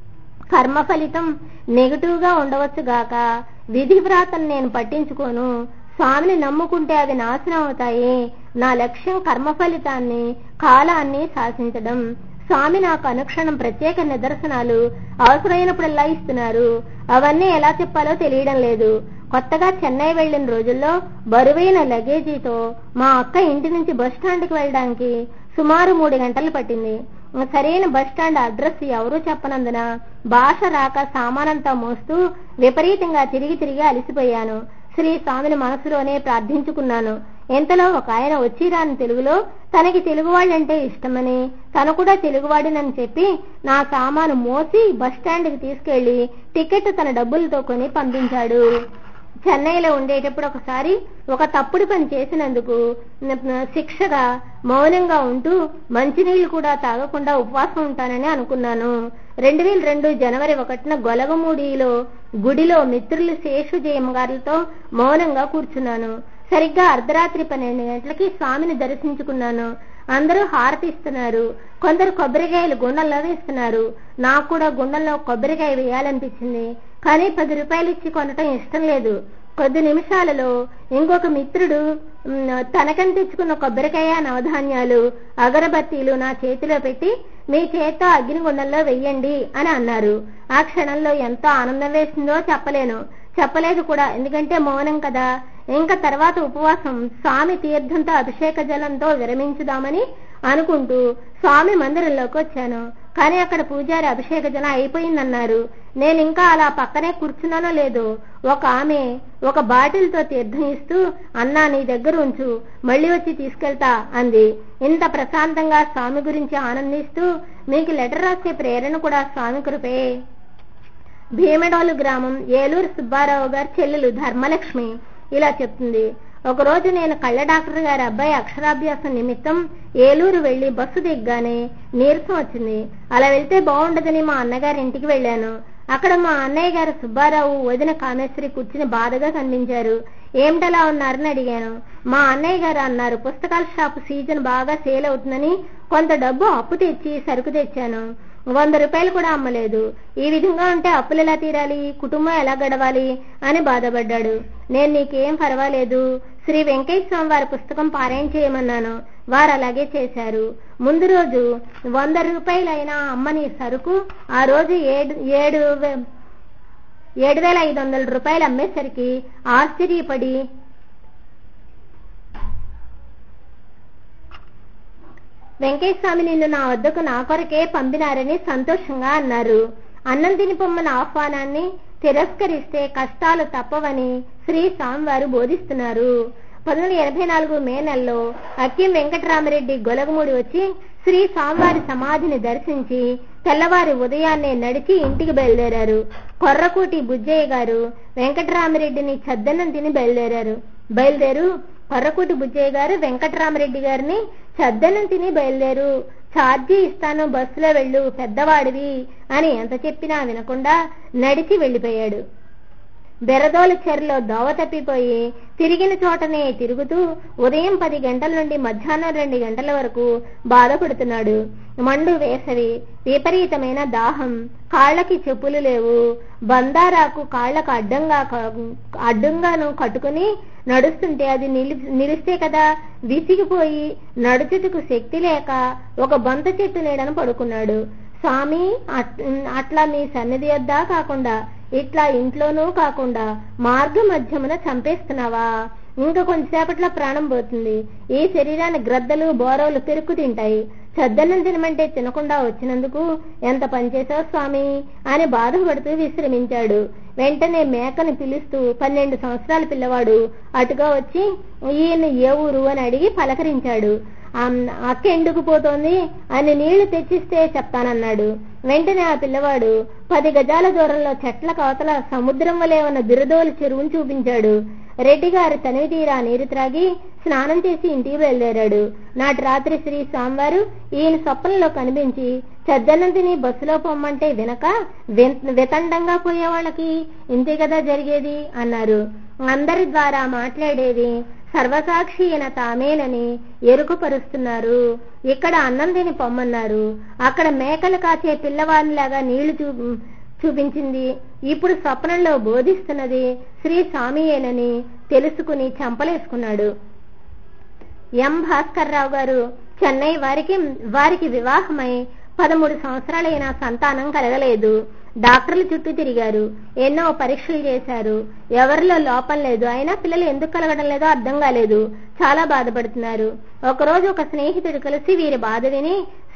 కర్మ ఫలితం నెగటివ్ గా ఉండవచ్చు గాక విధి వ్రాతను నేను పట్టించుకోను స్వామిని నమ్ముకుంటే అవి నాశనం అవుతాయి నా లక్ష్యం కర్మ ఫలితాన్ని కాలాన్ని శాసించడం స్వామి నాకు అనుక్షణం ప్రత్యేక నిదర్శనాలు అవసరమైనప్పుడల్లా ఇస్తున్నారు అవన్నీ ఎలా చెప్పాలో తెలియడం లేదు కొత్తగా చెన్నై వెళ్లిన రోజుల్లో బరువైన లగేజీతో మా అక్క ఇంటి నుంచి బస్ స్టాండ్కి వెళ్ళడానికి సుమారు మూడు గంటలు పట్టింది సరైన బస్ స్టాండ్ అడ్రస్ ఎవరూ చెప్పనందున భాష రాక సామానంతా మోస్తూ విపరీతంగా తిరిగి తిరిగి అలసిపోయాను శ్రీ స్వామిని మనసులోనే ప్రార్థించుకున్నాను ఇంతలో ఒక ఆయన వచ్చి రాని తెలుగులో తనకి తెలుగు వాళ్ళంటే ఇష్టమని తను కూడా తెలుగువాడినని చెప్పి నా సామాను మోసి బస్ స్టాండ్కి తీసుకెళ్లి టికెట్ తన డబ్బులతో కొని పంపించాడు చెన్నైలో ఉండేటప్పుడు ఒకసారి ఒక తప్పుడు పని చేసినందుకు న- శిక్షగా మౌనంగా ఉంటూ మంచినీళ్లు కూడా తాగకుండా ఉపవాసం ఉంటానని అనుకున్నాను రెండు వేల రెండు జనవరి ఒకటిన గొలగమూడిలో గుడిలో మిత్రులు శేషు జయమ్మ గారితో మౌనంగా కూర్చున్నాను సరిగ్గా అర్ధరాత్రి పన్నెండు గంటలకి స్వామిని దర్శించుకున్నాను అందరూ హారతి ఇస్తున్నారు కొందరు కొబ్బరికాయలు గుండంలో వేస్తున్నారు నాకు కూడా గుండంలో కొబ్బరికాయ వేయాలనిపించింది కానీ పది రూపాయలు ఇచ్చి కొనటం ఇష్టం లేదు కొద్ది నిమిషాలలో ఇంకొక మిత్రుడు మ్, తనకని తెచ్చుకున్న కొబ్బరికాయ నవధాన్యాలు అగరబత్తీలు నా చేతిలో పెట్టి మీ చేత్తో అగ్నిగుండంలో వెయ్యండి అని అన్నారు ఆ క్షణంలో ఎంతో ఆనందం వేసిందో చెప్పలేను చెప్పలేదు కూడా ఎందుకంటే మౌనం కదా ఇంకా తర్వాత ఉపవాసం స్వామి తీర్థంతో అభిషేక జలంతో విరమించుదామని అనుకుంటూ స్వామి మందిరంలోకి వచ్చాను కానీ అక్కడ పూజారి అభిషేక జలం అయిపోయిందన్నారు నేను ఇంకా అలా పక్కనే కూర్చున్నానో లేదు ఒక ఆమె ఒక బాటిల్తో తీర్థం ఇస్తూ అన్నా నీ దగ్గర ఉంచు మళ్ళీ వచ్చి తీసుకెళ్తా అంది ఇంత ప్రశాంతంగా స్వామి గురించి ఆనందిస్తూ మీకు లెటర్ రాసే ప్రేరణ కూడా స్వామి కృపే భీమడోలు గ్రామం ఏలూరు సుబ్బారావు గారి చెల్లెలు ధర్మలక్ష్మి ఇలా చెప్తుంది ఒకరోజు నేను కళ్ళ డాక్టర్ గారి అబ్బాయి అక్షరాభ్యాసం నిమిత్తం ఏలూరు వెళ్లి బస్సు దిగ్గానే నీరసం వచ్చింది అలా వెళ్తే బాగుండదని మా అన్నగారి ఇంటికి వెళ్ళాను అక్కడ మా అన్నయ్య గారు సుబ్బారావు వదిన కామేశ్వరి కూర్చుని బాధగా కనిపించారు ఏమిటలా ఉన్నారని అడిగాను మా అన్నయ్య గారు అన్నారు పుస్తకాల షాపు సీజన్ బాగా సేల్ అవుతుందని కొంత డబ్బు అప్పు తెచ్చి సరుకు తెచ్చాను వంద రూపాయలు కూడా అమ్మలేదు ఈ విధంగా ఉంటే అప్పులు ఎలా తీరాలి కుటుంబం ఎలా గడవాలి అని బాధపడ్డాడు నేను నీకేం పర్వాలేదు శ్రీ వెంకటేశ్వర స్వామి వారి పుస్తకం పారాయణ చేయమన్నాను వారు అలాగే చేశారు ముందు రోజు వంద రూపాయలైనా అమ్మని సరుకు ఆ రోజు ఏడు ఏడు వే- ఏడు వేల ఐదు వందల రూపాయలు అమ్మేసరికి ఆశ్చర్యపడి వెంకటస్వామి నిన్ను నా వద్దకు నా కొరకే పంపినారని సంతోషంగా అన్నారు అన్నం తిని పొమ్మన్న ఆహ్వానాన్ని తిరస్కరిస్తే కష్టాలు తప్పవని శ్రీ స్వామివారు బోధిస్తున్నారు పంతొమ్మిది ఎనభై నాలుగు మే నెలలో అక్కిం వెంకటరామరెడ్డి గొలగమూడి వచ్చి శ్రీ స్వామివారి సమాధిని దర్శించి తెల్లవారి ఉదయాన్నే నడిచి ఇంటికి బయలుదేరారు కొర్రకూటి బుజ్జయ్య గారు వెంకటరామరెడ్డిని చద్దన్నం తిని బయలుదేరారు బయలుదేరు కొర్రకూటి బుజ్జయ్య గారు వెంకటరామరెడ్డి గారిని చద్దన్నం తిని బయలుదేరు ఛార్జీ ఇస్తాను బస్సులో వెళ్ళు పెద్దవాడివి అని ఎంత చెప్పినా వినకుండా నడిచి వెళ్ళిపోయాడు బెరదోల చెరలో దోవ తప్పిపోయి తిరిగిన చోటనే తిరుగుతూ ఉదయం పది గంటల నుండి మధ్యాహ్నం రెండు గంటల వరకు బాధపడుతున్నాడు మండు వేసవి విపరీతమైన దాహం కాళ్ళకి చెప్పులు లేవు బందారాకు కాళ్ళకు అడ్డంగా క- అడ్డంగాను కట్టుకుని నడుస్తుంటే అది నిలి నిలిస్తే కదా విసిగిపోయి నడుచుటకు శక్తి లేక ఒక బంత చెట్టు నీడను పడుకున్నాడు స్వామి అట్- అట్లా మీ సన్నిధి వద్దా కాకుండా ఇట్లా ఇంట్లోనూ కాకుండా మార్గ మధ్యమున చంపేస్తున్నావా ఇంకా కొంచెంసేపట్లో ప్రాణం పోతుంది ఈ శరీరాన్ని గ్రద్దలు బోరవలు పెరుక్కు తింటాయి చద్దన్నం తినమంటే తినకుండా వచ్చినందుకు ఎంత పనిచేశావు స్వామి అని బాధపడుతూ విశ్రమించాడు వెంటనే మేకని పిలుస్తూ పన్నెండు సంవత్సరాల పిల్లవాడు అటుగా వచ్చి ఈయన ఏ ఊరు అని అడిగి పలకరించాడు "ఆమ్, అక్క ఎందుకు పోతోంది అని నీళ్లు తెచ్చిస్తే చెప్తానన్నాడు వెంటనే ఆ పిల్లవాడు పది గజాల దూరంలో చెట్ల కవతల సముద్రం వలె ఉన్న బిరదోలు చెరువును చూపించాడు రెడ్డి గారు తనివి తీరా నీరు త్రాగి స్నానం చేసి ఇంటికి బయలుదేరాడు నాటి రాత్రి శ్రీ స్వామివారు ఈయన స్వప్నంలో కనిపించి చద్దన్నం తిని బస్సులో పొమ్మంటే వినక విన్- వితండంగా పోయే వాళ్ళకి ఇంతే కదా జరిగేది అన్నారు అందరి ద్వారా మాట్లాడేది సర్వసాక్షి అయిన తామేనని ఎరుకుపరుస్తున్నారు ఇక్కడ అన్నం తిని పొమ్మన్నారు అక్కడ మేకలు కాచే పిల్లవాడిలాగా నీళ్లు చూ చూపించింది ఇప్పుడు స్వప్నంలో బోధిస్తున్నది శ్రీ స్వామియేనని తెలుసుకుని చంపలేసుకున్నాడు ఎం భాస్కర్ రావు గారు చెన్నై వారికి వారికి వివాహమై పదమూడు సంవత్సరాలైన సంతానం కలగలేదు డాక్టర్ల చుట్టూ తిరిగారు ఎన్నో పరీక్షలు చేశారు ఎవరిలో లోపం లేదు అయినా పిల్లలు ఎందుకు కలగడం లేదో అర్థం కాలేదు చాలా బాధపడుతున్నారు ఒకరోజు ఒక స్నేహితుడు కలిసి వీరి బాధ విని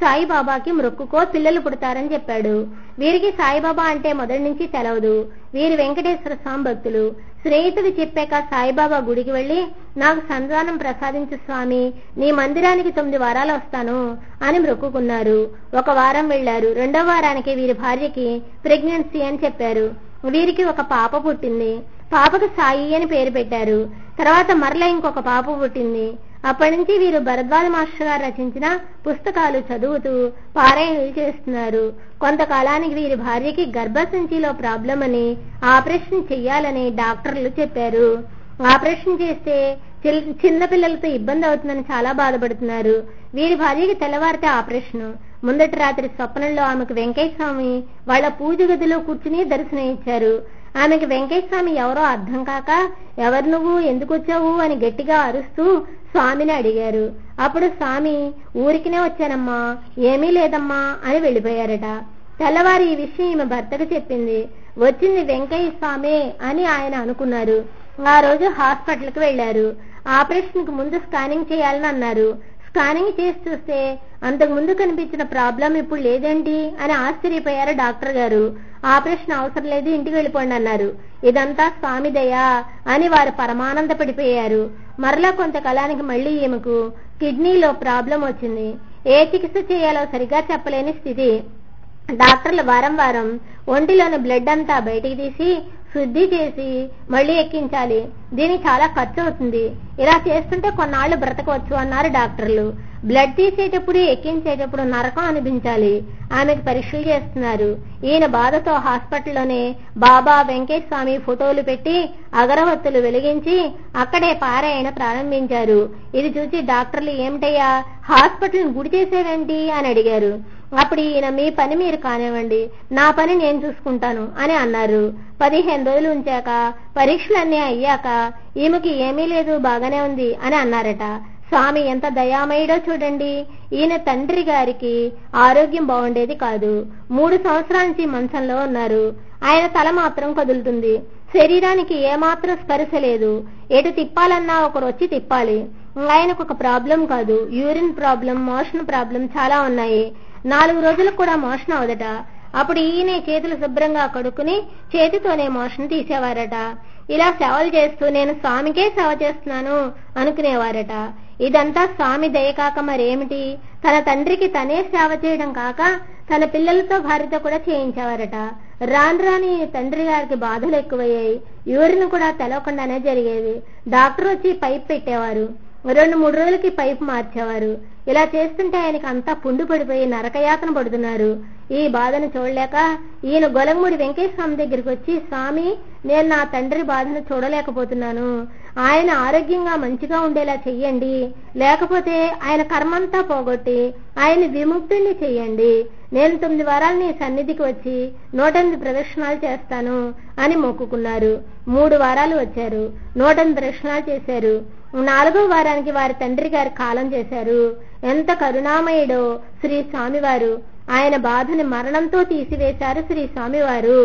సాయిబాబాకి మొక్కుకో పిల్లలు పుడతారని చెప్పాడు వీరికి సాయిబాబా అంటే మొదటి నుంచి తెలవదు వీరి వెంకటేశ్వర స్వామి భక్తులు స్నేహితుడు చెప్పాక సాయిబాబా గుడికి వెళ్లి నాకు సంతానం ప్రసాదించు స్వామి నీ మందిరానికి తొమ్మిది వారాలు వస్తాను అని మొక్కుకున్నారు ఒక వారం వెళ్లారు రెండో వారానికి వీరి భార్యకి ప్రెగ్నెన్సీ అని చెప్పారు వీరికి ఒక పాప పుట్టింది పాపకు సాయి అని పేరు పెట్టారు తర్వాత మరలా ఇంకొక పాప పుట్టింది అప్పటి నుంచి వీరు భరద్వాజ మాస్టర్ గారు రచించిన పుస్తకాలు చదువుతూ పారాయణలు చేస్తున్నారు కొంతకాలానికి వీరి భార్యకి గర్భసంచిలో ప్రాబ్లం అని ఆపరేషన్ చెయ్యాలని డాక్టర్లు చెప్పారు ఆపరేషన్ చేస్తే చిల్- చిన్న పిల్లలతో ఇబ్బంది అవుతుందని చాలా బాధపడుతున్నారు వీరి భార్యకి తెల్లవారితే ఆపరేషన్ ముందటి రాత్రి స్వప్నంలో ఆమెకు వెంకయ్య స్వామి వాళ్ళ పూజ గదిలో కూర్చుని దర్శనం ఇచ్చారు ఆమెకి వెంకయ్య స్వామి ఎవరో అర్థం కాక ఎవరు నువ్వు ఎందుకు వచ్చావు అని గట్టిగా అరుస్తూ స్వామిని అడిగారు అప్పుడు స్వామి ఊరికినే వచ్చానమ్మా ఏమీ లేదమ్మా అని వెళ్ళిపోయారట తెల్లవారి ఈ విషయం ఈమె భర్తకు చెప్పింది వచ్చింది వెంకయ్య స్వామి అని ఆయన అనుకున్నారు ఆ రోజు హాస్పిటల్కి వెళ్లారు ఆపరేషన్ కు ముందు స్కానింగ్ చేయాలని అన్నారు స్కానింగ్ చేసి చూస్తే అంతకు ముందు కనిపించిన ప్రాబ్లం ఇప్పుడు లేదేంటి అని ఆశ్చర్యపోయారు డాక్టర్ గారు ఆపరేషన్ అవసరం లేదు ఇంటికి వెళ్ళిపోండి అన్నారు ఇదంతా స్వామి దయ అని వారు పరమానంద పడిపోయారు మరలా కొంతకాలానికి మళ్ళీ ఈమెకు కిడ్నీలో ప్రాబ్లం వచ్చింది ఏ చికిత్స చేయాలో సరిగా చెప్పలేని స్థితి డాక్టర్లు వారం వారం ఒంటిలోని బ్లడ్ అంతా బయటికి తీసి శుద్ధి చేసి మళ్ళీ ఎక్కించాలి దీనికి చాలా ఖర్చు అవుతుంది ఇలా చేస్తుంటే కొన్నాళ్లు బ్రతకవచ్చు అన్నారు డాక్టర్లు బ్లడ్ తీసేటప్పుడు ఎక్కించేటప్పుడు నరకం అనిపించాలి ఆమెకు పరీక్షలు చేస్తున్నారు ఈయన బాధతో హాస్పిటల్లోనే బాబా వెంకటేశ్వర స్వామి ఫోటోలు పెట్టి అగరవత్తులు వెలిగించి అక్కడే పారాయణ ప్రారంభించారు ఇది చూసి డాక్టర్లు ఏమిటయ్యా హాస్పిటల్ గుడి చేసేవేంటి అని అడిగారు అప్పుడు ఈయన మీ పని మీరు కానివ్వండి నా పని నేను చూసుకుంటాను అని అన్నారు పదిహేను రోజులు ఉంచాక పరీక్షలన్నీ అయ్యాక ఈమెకి ఏమీ లేదు బాగానే ఉంది అని అన్నారట స్వామి ఎంత దయామయుడో చూడండి ఈయన తండ్రి గారికి ఆరోగ్యం బాగుండేది కాదు మూడు సంవత్సరాల నుంచి మంచంలో ఉన్నారు ఆయన తల మాత్రం కదులుతుంది శరీరానికి ఏమాత్రం స్పర్శ లేదు ఎటు తిప్పాలన్నా ఒకరు వచ్చి తిప్పాలి ఆయనకు ఒక ప్రాబ్లం కాదు యూరిన్ ప్రాబ్లం మోషన్ ప్రాబ్లం చాలా ఉన్నాయి నాలుగు రోజులకు కూడా మోషన్ అవదట అప్పుడు ఈయనే చేతులు శుభ్రంగా కడుక్కుని చేతితోనే మోషన్ తీసేవారట ఇలా సేవలు చేస్తూ నేను స్వామికే సేవ చేస్తున్నాను అనుకునేవారట ఇదంతా స్వామి దయ కాక మరేమిటి తన తండ్రికి తనే సేవ చేయడం కాక తన పిల్లలతో భార్యతో కూడా చేయించేవారట రాను రాని తండ్రి గారికి బాధలు ఎక్కువయ్యాయి యూరిన్ కూడా తెలవకుండానే జరిగేది డాక్టర్ వచ్చి పైప్ పెట్టేవారు రెండు మూడు రోజులకి పైపు మార్చేవారు ఇలా చేస్తుంటే ఆయనకి అంతా పుండు పడిపోయి నరకయాతన పడుతున్నారు ఈ బాధను చూడలేక ఈయన గొలగముడి వెంకటేశ్వర స్వామి దగ్గరికి వచ్చి స్వామి నేను నా తండ్రి బాధను చూడలేకపోతున్నాను ఆయన ఆరోగ్యంగా మంచిగా ఉండేలా చెయ్యండి లేకపోతే ఆయన కర్మంతా పోగొట్టి ఆయన విముక్తుణ్ణి చెయ్యండి నేను తొమ్మిది వారాలు నీ సన్నిధికి వచ్చి నూటెనిమిది ప్రదక్షిణాలు చేస్తాను అని మొక్కుకున్నారు మూడు వారాలు వచ్చారు నూటెనిమిది ప్రదక్షిణాలు చేశారు నాలుగో వారానికి వారి తండ్రి గారు కాలం చేశారు ఎంత కరుణామయుడో శ్రీ స్వామివారు ఆయన బాధని మరణంతో తీసివేశారు శ్రీ స్వామివారు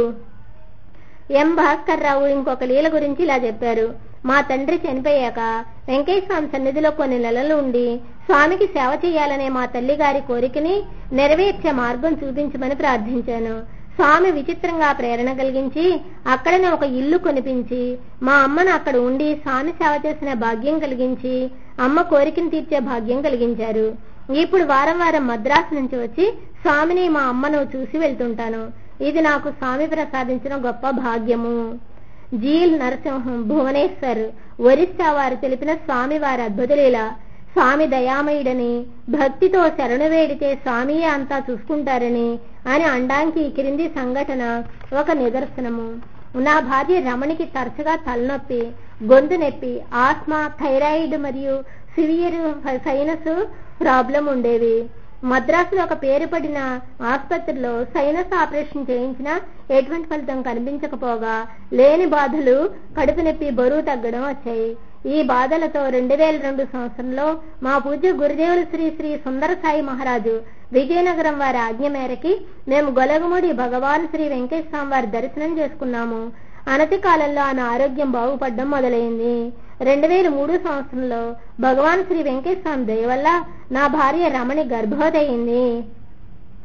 ఎం భాస్కర్ రావు ఇంకొక లీల గురించి ఇలా చెప్పారు మా తండ్రి చనిపోయాక వెంకయ్య స్వామి సన్నిధిలో కొన్ని నెలలు ఉండి స్వామికి సేవ చేయాలనే మా తల్లి గారి కోరికని నెరవేర్చే మార్గం చూపించమని ప్రార్థించాను స్వామి విచిత్రంగా ప్రేరణ కలిగించి అక్కడనే ఒక ఇల్లు కొనిపించి మా అమ్మను అక్కడ ఉండి స్వామి సేవ చేసిన భాగ్యం కలిగించి అమ్మ కోరికను తీర్చే భాగ్యం కలిగించారు ఇప్పుడు వారం వారం మద్రాసు నుంచి వచ్చి స్వామిని మా అమ్మను చూసి వెళ్తుంటాను ఇది నాకు స్వామి ప్రసాదించిన గొప్ప భాగ్యము జీల్ నరసింహం భువనేశ్వర్ ఒరిస్సా వారు తెలిపిన స్వామి వారి అద్భుతలీల స్వామి దయామయుడని భక్తితో శరణు వేడితే స్వామియే అంతా చూసుకుంటారని అని అండానికి ఈ క్రింది సంఘటన ఒక నిదర్శనము నా భార్య రమణికి తరచుగా తలనొప్పి గొంతు నొప్పి ఆస్మా థైరాయిడ్ మరియు సివియర్ సైనస్ ప్రాబ్లం ఉండేవి మద్రాసులో ఒక పేరు పడిన ఆసుపత్రిలో సైనస్ ఆపరేషన్ చేయించినా ఎటువంటి ఫలితం కనిపించకపోగా లేని బాధలు కడుపు నొప్పి బరువు తగ్గడం వచ్చాయి ఈ బాధలతో రెండు వేల రెండు సంవత్సరంలో మా పూజ్య గురుదేవులు శ్రీ శ్రీ సుందర సాయి మహారాజు విజయనగరం వారి ఆజ్ఞ మేరకి మేము గొలగముడి భగవాన్ శ్రీ వెంకటేశ్వర స్వామి వారి దర్శనం చేసుకున్నాము అనతి కాలంలో ఆమె ఆరోగ్యం బాగుపడడం మొదలైంది రెండు వేల మూడు సంవత్సరంలో భగవాన్ శ్రీ వెంకటేశ్వర స్వామి దయ వల్ల నా భార్య రమణి గర్భవతి అయింది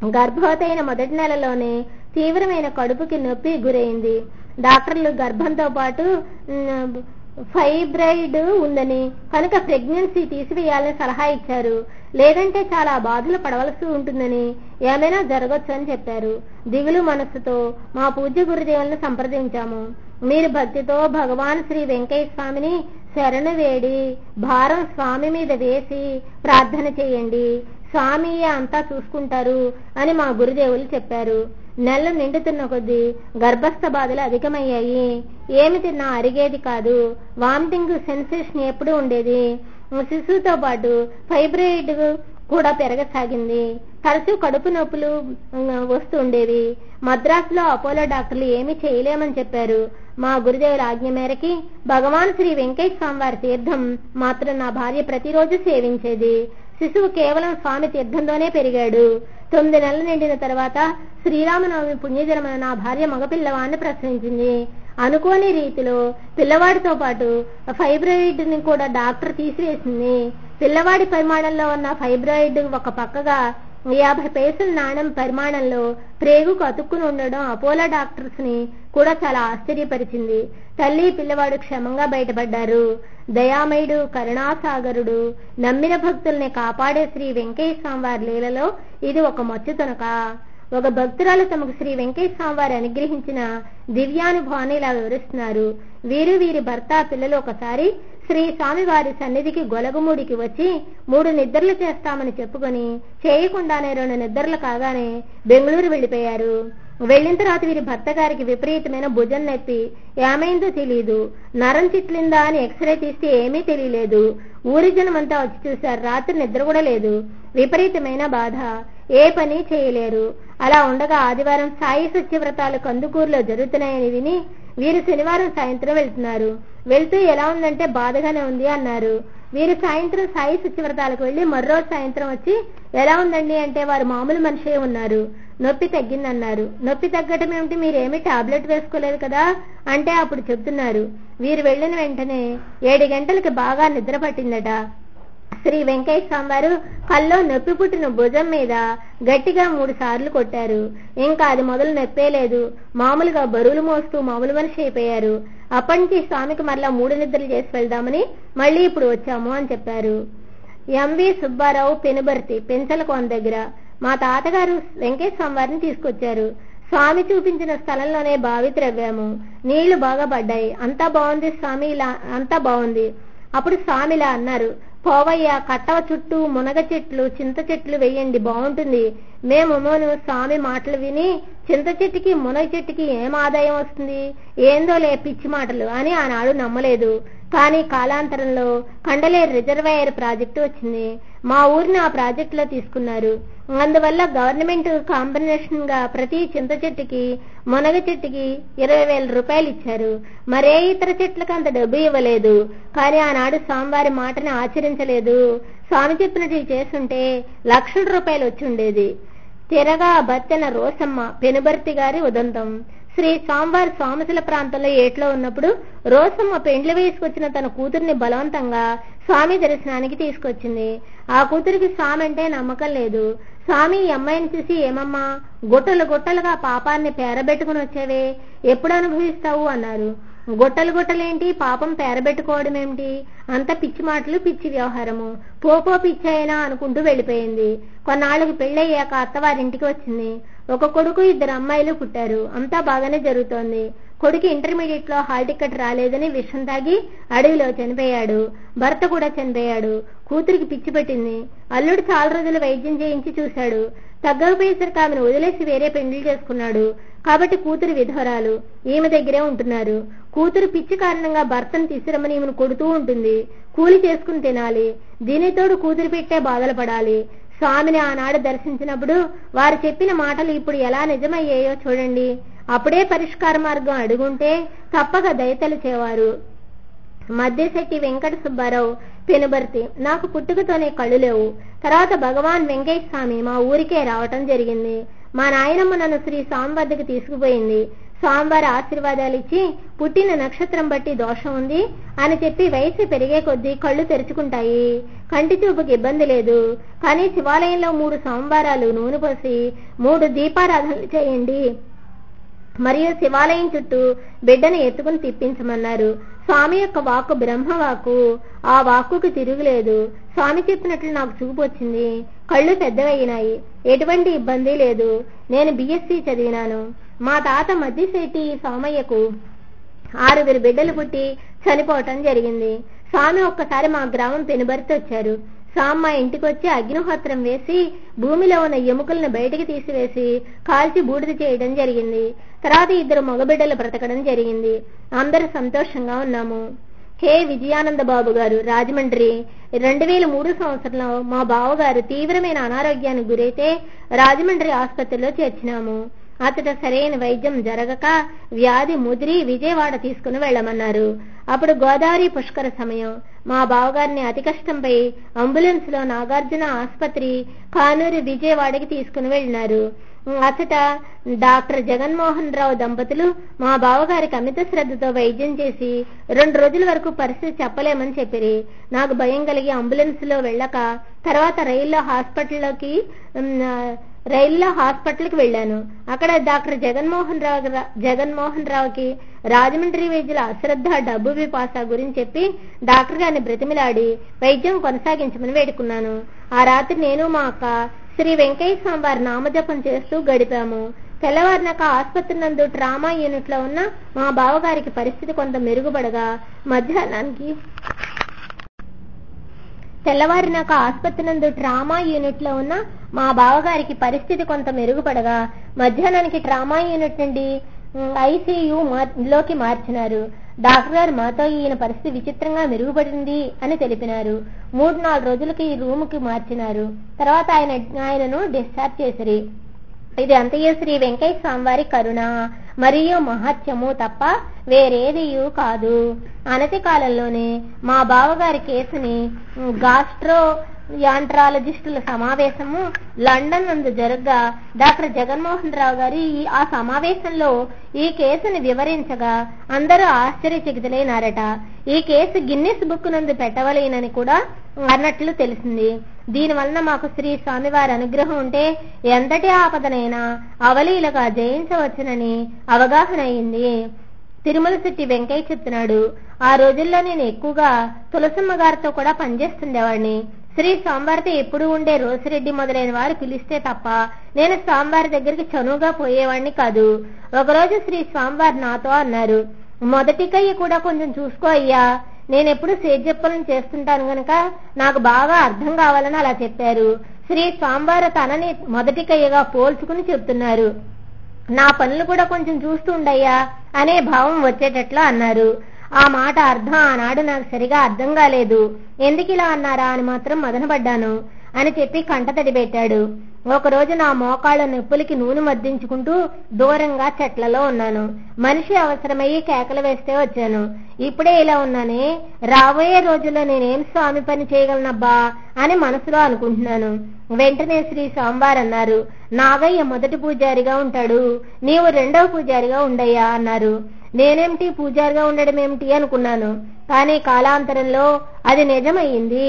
గర్భవతి అయిన మొదటి నెలలోనే తీవ్రమైన కడుపుకి నొప్పి గురైంది డాక్టర్లు గర్భంతో పాటు ఉమ్, ఫైబ్రాయిడ్ ఉందని కనుక ప్రెగ్నెన్సీ తీసివేయాలని సలహా ఇచ్చారు లేదంటే చాలా బాధలు పడవలసి ఉంటుందని ఏమైనా జరగచ్చు అని చెప్పారు దిగులు మనస్సుతో మా పూజ్య గురుదేవులను సంప్రదించాము మీరు భక్తితో భగవాన్ శ్రీ వెంకయ్య స్వామిని శరణు వేడి భారం స్వామి మీద వేసి ప్రార్థన చేయండి స్వామియే అంతా చూసుకుంటారు అని మా గురుదేవులు చెప్పారు నెలలు నిండుతున్న కొద్దీ గర్భస్థ బాధలు అధికమయ్యాయి ఏమి తిన్నా అరిగేది కాదు వామిటింగ్ సెన్సేషన్ ఎప్పుడు ఉండేది శిశువుతో పాటు ఫైబ్రాయిడ్ కూడా పెరగసాగింది తరచూ కడుపు నొప్పులు ఉమ్, వస్తుండేవి మద్రాసులో అపోలో డాక్టర్లు ఏమీ చేయలేమని చెప్పారు మా గురుదేవుల ఆజ్ఞ మేరకి భగవాన్ శ్రీ వెంకయ్య స్వామి వారి తీర్థం మాత్రం నా భార్య ప్రతిరోజు సేవించేది శిశువు కేవలం స్వామి తీర్థంతోనే పెరిగాడు తొమ్మిది నెలలు నిండిన తర్వాత శ్రీరామనవమి పుణ్యదినమున నా భార్య మగపిల్లవాడిని ప్రసవించింది అనుకోని రీతిలో పిల్లవాడితో పాటు ఫైబ్రాయిడ్ ని కూడా డాక్టర్ తీసివేసింది పిల్లవాడి పరిమాణంలో ఉన్న ఫైబ్రాయిడ్ ఒక పక్కగా యాభై పైసల నాణం పరిమాణంలో ప్రేగుకు అతుక్కుని ఉండడం అపోలో డాక్టర్స్ ని కూడా చాలా ఆశ్చర్యపరిచింది తల్లి పిల్లవాడు క్షేమంగా బయటపడ్డారు దయామయుడు కరుణాసాగరుడు నమ్మిన భక్తుల్ని కాపాడే శ్రీ వెంకయ్య స్వామి వారి లీలలో ఇది ఒక మొచ్చుతొనక ఒక భక్తురాలు తమకు శ్రీ వెంకయ్య స్వామి వారు అనుగ్రహించిన దివ్యానుభవాన్ని ఇలా వివరిస్తున్నారు వీరు వీరి భర్త పిల్లలు ఒకసారి శ్రీ స్వామి వారి సన్నిధికి గొలగమూడికి వచ్చి మూడు నిద్రలు చేస్తామని చెప్పుకొని చేయకుండానే రెండు నిద్రలు కాగానే బెంగళూరు వెళ్లిపోయారు వెళ్ళిన తర్వాత వీరి భర్త గారికి విపరీతమైన భుజం నొప్పి ఏమైందో తెలియదు నరం చిట్లిందా అని ఎక్స్రే తీస్తే ఏమీ తెలియలేదు ఊరి జనమంతా వచ్చి చూశారు రాత్రి నిద్ర కూడా లేదు విపరీతమైన బాధ ఏ పని చేయలేరు అలా ఉండగా ఆదివారం సాయి సత్యవ్రతాలు కందుకూరులో జరుగుతున్నాయని విని వీరు శనివారం సాయంత్రం వెళ్తున్నారు వెళ్తూ ఎలా ఉందంటే బాధగానే ఉంది అన్నారు వీరు సాయంత్రం సాయి సత్యవ్రతాలకు వెళ్లి మర్రో సాయంత్రం వచ్చి ఎలా ఉందండి అంటే వారు మామూలు మనిషే ఉన్నారు నొప్పి తగ్గిందన్నారు నొప్పి తగ్గటం ఏమిటి మీరేమీ టాబ్లెట్ వేసుకోలేదు కదా అంటే అప్పుడు చెప్తున్నారు వీరు వెళ్ళిన వెంటనే ఏడు గంటలకి బాగా నిద్ర పట్టిందట శ్రీ వెంకయ్య స్వామి వారు కల్లో నొప్పి పుట్టిన భుజం మీద గట్టిగా మూడు సార్లు కొట్టారు ఇంకా అది మొదలు నొప్పే లేదు మామూలుగా బరువులు మోస్తూ మామూలు మనిషి అయిపోయారు అప్పటి నుంచి స్వామికి మరలా మూడు నిద్రలు చేసి వెళ్దామని మళ్ళీ ఇప్పుడు వచ్చాము అని చెప్పారు ఎంవి సుబ్బారావు పెనుబర్తి పెంచలకోన దగ్గర మా తాతగారు వెంకయ్య స్వామి వారిని తీసుకొచ్చారు స్వామి చూపించిన స్థలంలోనే బావి త్రవ్వాము నీళ్లు బాగా పడ్డాయి అంతా బాగుంది స్వామి ఇలా అంతా బాగుంది అప్పుడు స్వామి ఇలా అన్నారు పోవయ్య కట్టవ చుట్టూ మునగ చెట్లు చింత చెట్లు వేయండి బాగుంటుంది మేము స్వామి మాటలు విని చింత చెట్టుకి మునగ చెట్టుకి ఏం ఆదాయం వస్తుంది ఏందో లే పిచ్చి మాటలు అని ఆనాడు నమ్మలేదు కానీ కాలాంతరంలో కండలేరు రిజర్వాయర్ ప్రాజెక్టు వచ్చింది మా ఊరిని ఆ ప్రాజెక్టులో తీసుకున్నారు అందువల్ల గవర్నమెంట్ కాంబినేషన్ గా ప్రతి చింత చెట్టుకి మునగ చెట్టుకి ఇరవై వేల రూపాయలు ఇచ్చారు మరే ఇతర చెట్లకు అంత డబ్బు ఇవ్వలేదు కానీ ఆనాడు స్వామివారి మాటని ఆచరించలేదు స్వామి చెప్పినట్టు చేసుంటే లక్షల రూపాయలు వచ్చి ఉండేది తిరగా బత్తెన రోసమ్మ పెనుబర్తి గారి ఉదంతం శ్రీ స్వామివారి స్వామిశిల ప్రాంతంలో ఏట్లో ఉన్నప్పుడు రోసమ్మ పెండ్లి వేసుకొచ్చిన తన కూతుర్ని బలవంతంగా స్వామి దర్శనానికి తీసుకొచ్చింది ఆ కూతురికి స్వామి అంటే నమ్మకం లేదు స్వామి ఈ అమ్మాయిని చూసి ఏమమ్మా గుట్టలు గుట్టలుగా పాపాన్ని పేరబెట్టుకుని వచ్చేవే ఎప్పుడు అనుభవిస్తావు అన్నారు గుట్టలు గుట్టలేంటి పాపం పేరబెట్టుకోవడం ఏమిటి అంత పిచ్చి మాటలు పిచ్చి వ్యవహారము పోపో పిచ్చాయనా అనుకుంటూ వెళ్ళిపోయింది కొన్నాళ్ళకి పెళ్ళయ్యాక అత్తవారింటికి వచ్చింది ఒక కొడుకు ఇద్దరు అమ్మాయిలు పుట్టారు అంతా బాగానే జరుగుతోంది కొడుకు ఇంటర్మీడియట్ లో హాల్ టికెట్ రాలేదని విషం తాగి అడవిలో చనిపోయాడు భర్త కూడా చనిపోయాడు కూతురికి పిచ్చి పెట్టింది అల్లుడు చాలా రోజులు వైద్యం చేయించి చూశాడు తగ్గకపోయేసరికి ఆమెను వదిలేసి వేరే పెళ్లి చేసుకున్నాడు కాబట్టి కూతురు విధవరాలు ఈమె దగ్గరే ఉంటున్నారు కూతురు పిచ్చి కారణంగా భర్తను తీసుకురమ్మని ఈమెను కొడుతూ ఉంటుంది కూలి చేసుకుని తినాలి దీనితోడు కూతురు పెట్టే బాధలు పడాలి స్వామిని ఆనాడు దర్శించినప్పుడు వారు చెప్పిన మాటలు ఇప్పుడు ఎలా నిజమయ్యాయో చూడండి అప్పుడే పరిష్కార మార్గం అడుగుంటే తప్పక దయతలిచేవారు మధ్యశెట్టి వెంకట సుబ్బారావు పెనుబర్తి నాకు పుట్టుకతోనే కళ్ళు లేవు తర్వాత భగవాన్ వెంకయ్య స్వామి మా ఊరికే రావటం జరిగింది మా నాయనమ్మ నన్ను శ్రీ స్వామి వద్దకు తీసుకుపోయింది స్వామివారి ఆశీర్వాదాలు ఇచ్చి పుట్టిన నక్షత్రం బట్టి దోషం ఉంది అని చెప్పి వయసు పెరిగే కొద్దీ కళ్ళు తెరుచుకుంటాయి కంటి చూపుకి ఇబ్బంది లేదు కానీ శివాలయంలో మూడు సోమవారాలు నూనె పోసి మూడు దీపారాధనలు చేయండి మరియు శివాలయం చుట్టూ బిడ్డను ఎత్తుకుని తిప్పించమన్నారు స్వామి యొక్క వాక్కు బ్రహ్మవాక్కు ఆ వాక్కుకి తిరుగులేదు స్వామి చెప్పినట్లు నాకు చూపు వచ్చింది కళ్ళు పెద్దవైనాయి ఎటువంటి ఇబ్బంది లేదు నేను బిఎస్సి చదివినాను మా తాత మధ్యశెట్టి సోమయ్యకు ఆరుగురు బిడ్డలు పుట్టి చనిపోవటం జరిగింది స్వామి ఒక్కసారి మా గ్రామం పెనుబర్తి వచ్చారు స్వామి మా ఇంటికి వచ్చి అగ్నిహోత్రం వేసి భూమిలో ఉన్న ఎముకలను బయటికి తీసివేసి కాల్చి బూడిద చేయడం జరిగింది తర్వాత ఇద్దరు మగబిడ్డలు బ్రతకడం జరిగింది అందరూ సంతోషంగా ఉన్నాము హే విజయానంద బాబు గారు రాజమండ్రి రెండు వేల మూడు సంవత్సరంలో మా బావగారు తీవ్రమైన అనారోగ్యానికి గురైతే రాజమండ్రి ఆసుపత్రిలో చేర్చినాము అతట సరైన వైద్యం జరగక వ్యాధి ముదిరి విజయవాడ తీసుకుని వెళ్ళమన్నారు అప్పుడు గోదావరి పుష్కర సమయం మా బావగారిని అతి కష్టంపై అంబులెన్స్ లో నాగార్జున ఆసుపత్రి కానూరు విజయవాడకి తీసుకుని వెళ్ళినారు అచట డాక్టర్ జగన్మోహన్ రావు దంపతులు మా బావగారికి అమిత శ్రద్ధతో వైద్యం చేసి రెండు రోజుల వరకు పరిస్థితి చెప్పలేమని చెప్పిరి నాకు భయం కలిగి అంబులెన్స్ లో వెళ్ళక తర్వాత రైల్లో హాస్పిటల్లోకి రైల్లో హాస్పిటల్కి వెళ్ళాను అక్కడ డాక్టర్ జగన్మోహన్ రావు జగన్మోహన్ రావుకి రాజమండ్రి వైద్యుల అశ్రద్ధ డబ్బు విపాస గురించి చెప్పి డాక్టర్ గారిని బ్రతిమిలాడి వైద్యం కొనసాగించమని వేడుకున్నాను ఆ రాత్రి నేను మా అక్క శ్రీ వెంకయ్య స్వామి వారి నామజపం చేస్తూ గడిపాము తెల్లవారినాక ఆసుపత్రి నందు ట్రామా యూనిట్ లో ఉన్న మా బావగారికి పరిస్థితి కొంత మెరుగుపడగా మధ్యాహ్నానికి తెల్లవారినాక ఆసుపత్రి నందు ట్రామా యూనిట్ లో ఉన్న మా బావగారికి పరిస్థితి కొంత మెరుగుపడగా మధ్యాహ్నానికి ట్రామా యూనిట్ నుండి ఐసీయూ లోకి మార్చినారు డాక్టర్ గారు మాతో ఈయన పరిస్థితి విచిత్రంగా మెరుగుపడింది అని తెలిపినారు మూడు నాలుగు రోజులకి ఈ రూమ్ కి మార్చినారు తర్వాత ఆయన ఆయనను డిశ్చార్జ్ చేసిరి ఇది అంతయు శ్రీ వెంకయ్య స్వామివారి కరుణ మరియు మహత్యము తప్ప వేరేదియు కాదు అనతి కాలంలోనే మా బావగారి కేసుని గాస్ట్రో యాంట్రాలజిస్టుల సమావేశము లండన్ నందు జరగ్గా డాక్టర్ జగన్మోహన్ రావు గారు ఈ ఆ సమావేశంలో ఈ కేసుని వివరించగా అందరూ ఆశ్చర్యచకితులైనారట ఈ కేసు గిన్నెస్ బుక్ నందు పెట్టవలేనని కూడా అన్నట్లు తెలిసింది దీని వలన మాకు శ్రీ స్వామివారి అనుగ్రహం ఉంటే ఎంతటి ఆపదనైనా అవలీలగా జయించవచ్చునని అవగాహన అయింది తిరుమల శెట్టి వెంకయ్య చెప్తున్నాడు ఆ రోజుల్లో నేను ఎక్కువగా తులసమ్మ గారితో కూడా పనిచేస్తుండేవాడిని శ్రీ స్వామివారితో ఎప్పుడు ఉండే రోసిరెడ్డి మొదలైన వారు పిలిస్తే తప్ప నేను స్వామివారి దగ్గరికి చనువుగా పోయేవాడిని కాదు ఒకరోజు శ్రీ స్వామివారు నాతో అన్నారు మొదటి కయ్య కూడా కొంచెం చూసుకో అయ్యా నేనెప్పుడు సేద్యప్పలను చేస్తుంటాను గనక నాకు బాగా అర్థం కావాలని అలా చెప్పారు శ్రీ స్వామివారు తనని మొదటి కయ్యగా పోల్చుకుని చెప్తున్నారు నా పనులు కూడా కొంచెం చూస్తూ ఉండయ్యా అనే భావం వచ్చేటట్లు అన్నారు ఆ మాట అర్థం ఆనాడు నాకు సరిగా అర్థం కాలేదు ఎందుకు ఇలా అన్నారా అని మాత్రం మదనపడ్డాను అని చెప్పి కంటతడి పెట్టాడు ఒకరోజు నా మోకాళ్ళ నొప్పులకి నూనె మద్దించుకుంటూ దూరంగా చెట్లలో ఉన్నాను మనిషి అవసరమయ్యి కేకలు వేస్తే వచ్చాను ఇప్పుడే ఇలా ఉన్నానే రాబోయే రోజుల్లో నేనేం స్వామి పని చేయగలనబ్బా అని మనసులో అనుకుంటున్నాను వెంటనే శ్రీ స్వామివారు అన్నారు నాగయ్య మొదటి పూజారిగా ఉంటాడు నీవు రెండవ పూజారిగా ఉండయ్యా అన్నారు నేనేమిటి పూజారిగా ఉండడం ఏమిటి అనుకున్నాను కానీ కాలాంతరంలో అది నిజమయ్యింది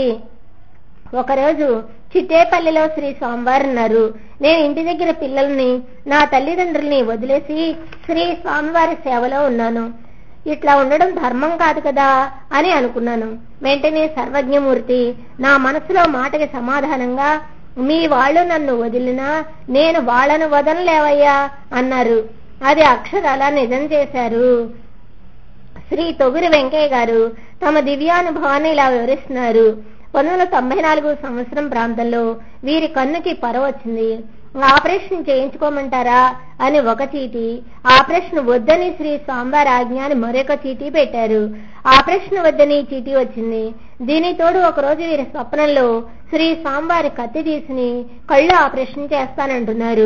ఒకరోజు చిట్టేపల్లిలో శ్రీ స్వామివారు ఉన్నారు నేను ఇంటి దగ్గర పిల్లల్ని నా తల్లిదండ్రుల్ని వదిలేసి శ్రీ స్వామివారి సేవలో ఉన్నాను ఇట్లా ఉండడం ధర్మం కాదు కదా అని అనుకున్నాను వెంటనే సర్వజ్ఞమూర్తి నా మనసులో మాటకి సమాధానంగా మీ వాళ్ళు నన్ను వదిలినా నేను వాళ్ళను వదలలేవయ్యా అన్నారు అది అక్షరాల నిజం చేశారు శ్రీ తొగురి వెంకయ్య గారు తమ దివ్యానుభవాన్ని ఇలా వివరిస్తున్నారు పంతొమ్మిది వందల తొంభై నాలుగు సంవత్సరం ప్రాంతంలో వీరి కన్నుకి పర వచ్చింది ఆపరేషన్ చేయించుకోమంటారా అని ఒక చీటీ ఆపరేషన్ వద్దని శ్రీ స్వామివారి ఆజ్ఞ అని మరొక చీటీ పెట్టారు ఆపరేషన్ వద్దని చీటీ వచ్చింది దీనితోడు ఒకరోజు వీరి స్వప్నంలో శ్రీ స్వామివారి కత్తి తీసుని కళ్ళు ఆపరేషన్ చేస్తానంటున్నారు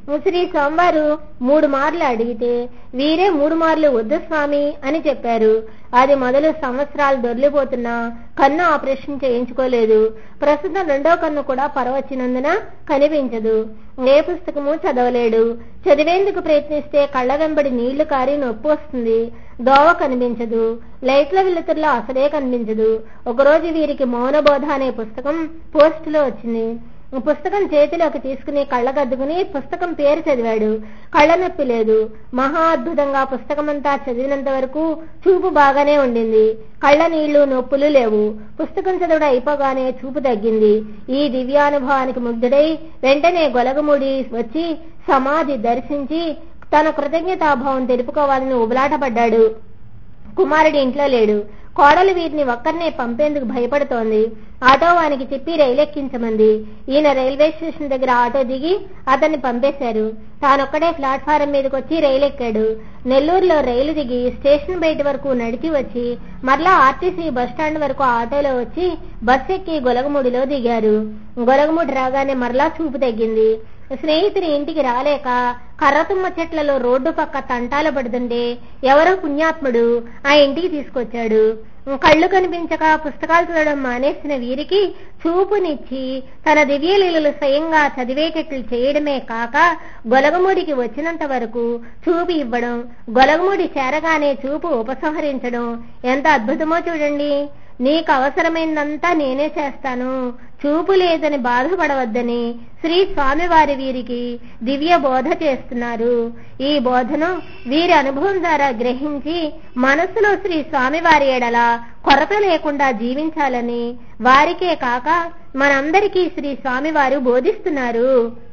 శ్రీ స్వామివారు మూడు మార్లు అడిగితే వీరే మూడు మార్లు వద్దు స్వామి అని చెప్పారు అది మొదలు సంవత్సరాలు దొర్లిపోతున్నా కన్ను ఆపరేషన్ చేయించుకోలేదు ప్రస్తుతం రెండో కన్ను కూడా పరవచ్చినందున కనిపించదు ఏ పుస్తకము చదవలేడు చదివేందుకు ప్రయత్నిస్తే కళ్ళ వెంబడి నీళ్లు కారి నొప్పి వస్తుంది దోవ కనిపించదు లైట్ల వెలుతురులో అసలే కనిపించదు ఒకరోజు వీరికి మౌనబోధ అనే పుస్తకం పోస్టులో వచ్చింది పుస్తకం చేతిలోకి తీసుకుని కళ్ళగద్దుకుని పుస్తకం పేరు చదివాడు కళ్ళ నొప్పి లేదు మహా అద్భుతంగా పుస్తకమంతా చదివినంత వరకు చూపు బాగానే ఉండింది కళ్ళ నీళ్లు నొప్పులు లేవు పుస్తకం చదవడం అయిపోగానే చూపు తగ్గింది ఈ దివ్యానుభవానికి ముగ్ధుడై వెంటనే గొలగముడి వచ్చి సమాధి దర్శించి తన కృతజ్ఞతాభావం తెలుపుకోవాలని ఉబలాటపడ్డాడు కుమారుడి ఇంట్లో లేడు కోడలు వీరిని ఒక్కరినే పంపేందుకు భయపడుతోంది ఆటో వానికి చెప్పి రైలెక్కించమంది ఈయన రైల్వే స్టేషన్ దగ్గర ఆటో దిగి అతన్ని పంపేశారు తానొక్కడే ప్లాట్ఫారం మీదకి వచ్చి రైలు ఎక్కాడు నెల్లూరులో రైలు దిగి స్టేషన్ బయట వరకు నడిచి వచ్చి మరలా ఆర్టీసీ బస్టాండ్ వరకు ఆటోలో వచ్చి బస్ ఎక్కి గొలగముడిలో దిగారు గొలగముడి రాగానే మరలా చూపు తగ్గింది స్నేహితుని ఇంటికి రాలేక కర్రతుమ్మ చెట్లలో రోడ్డు పక్క తంటాలు పడుతుంటే ఎవరో పుణ్యాత్ముడు ఆ ఇంటికి తీసుకొచ్చాడు కళ్ళు కనిపించక పుస్తకాలు చదవడం మానేసిన వీరికి చూపునిచ్చి తన దివ్యలీలలు స్వయంగా చదివేటట్లు చేయడమే కాక గొలగముడికి వచ్చినంత వరకు చూపు ఇవ్వడం గొలగముడి చేరగానే చూపు ఉపసంహరించడం ఎంత అద్భుతమో చూడండి నీకు అవసరమైందంతా నేనే చేస్తాను చూపు లేదని బాధపడవద్దని శ్రీ స్వామివారి వీరికి దివ్య బోధ చేస్తున్నారు ఈ బోధను వీరి అనుభవం ద్వారా గ్రహించి మనసులో శ్రీ స్వామివారి ఎడల కొరత లేకుండా జీవించాలని వారికే కాక మనందరికీ శ్రీ స్వామివారు బోధిస్తున్నారు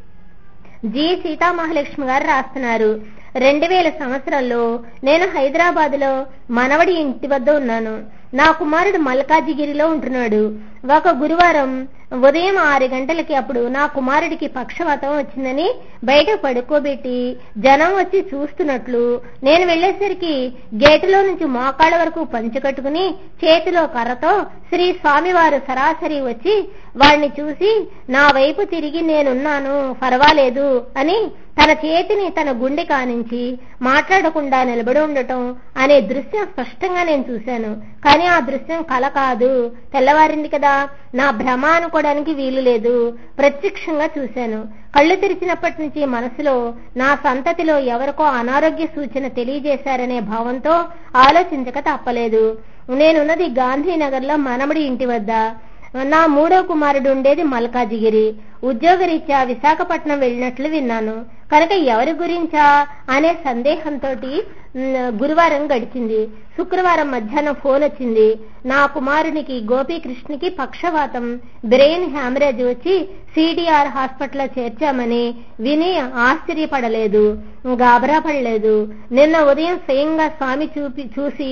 జి సీతామహాలక్ష్మి గారు రాస్తున్నారు రెండు వేల సంవత్సరంలో నేను హైదరాబాద్ లో మనవడి ఇంటి వద్ద ఉన్నాను నా కుమారుడు మల్కాజిగిరిలో ఉంటున్నాడు ఒక గురువారం ఉదయం ఆరు గంటలకి అప్పుడు నా కుమారుడికి పక్షవాతం వచ్చిందని బయట పడుకోబెట్టి జనం వచ్చి చూస్తున్నట్లు నేను వెళ్లేసరికి గేటులో నుంచి మోకాళ్ళ వరకు పంచి కట్టుకుని చేతిలో కర్రతో శ్రీ స్వామివారు సరాసరి వచ్చి వాడిని చూసి నా వైపు తిరిగి నేనున్నాను పర్వాలేదు అని తన చేతిని తన గుండె కానించి మాట్లాడకుండా నిలబడి ఉండటం అనే దృశ్యం స్పష్టంగా నేను చూశాను కానీ ఆ దృశ్యం కల కాదు తెల్లవారింది కదా నా భ్రమ అనుకోవడానికి వీలు లేదు ప్రత్యక్షంగా చూశాను కళ్ళు తెరిచినప్పటి నుంచి మనసులో నా సంతతిలో ఎవరికో అనారోగ్య సూచన తెలియజేశారనే భావంతో ఆలోచించక తప్పలేదు నేనున్నది గాంధీనగర్లో మనమడి ఇంటి వద్ద నా మూడో కుమారుడు ఉండేది మల్కాజిగిరి ఉద్యోగరీత్యా విశాఖపట్నం వెళ్ళినట్లు విన్నాను కనుక ఎవరి గురించా అనే సందేహంతో గురువారం గడిచింది శుక్రవారం మధ్యాహ్నం ఫోన్ వచ్చింది నా కుమారునికి గోపీకృష్ణకి పక్షవాతం బ్రెయిన్ హ్యామరేజ్ వచ్చి సిడిఆర్ హాస్పిటల్లో చేర్చామని విని ఆశ్చర్యపడలేదు గాబరా పడలేదు నిన్న ఉదయం స్వయంగా స్వామి చూపి చూసి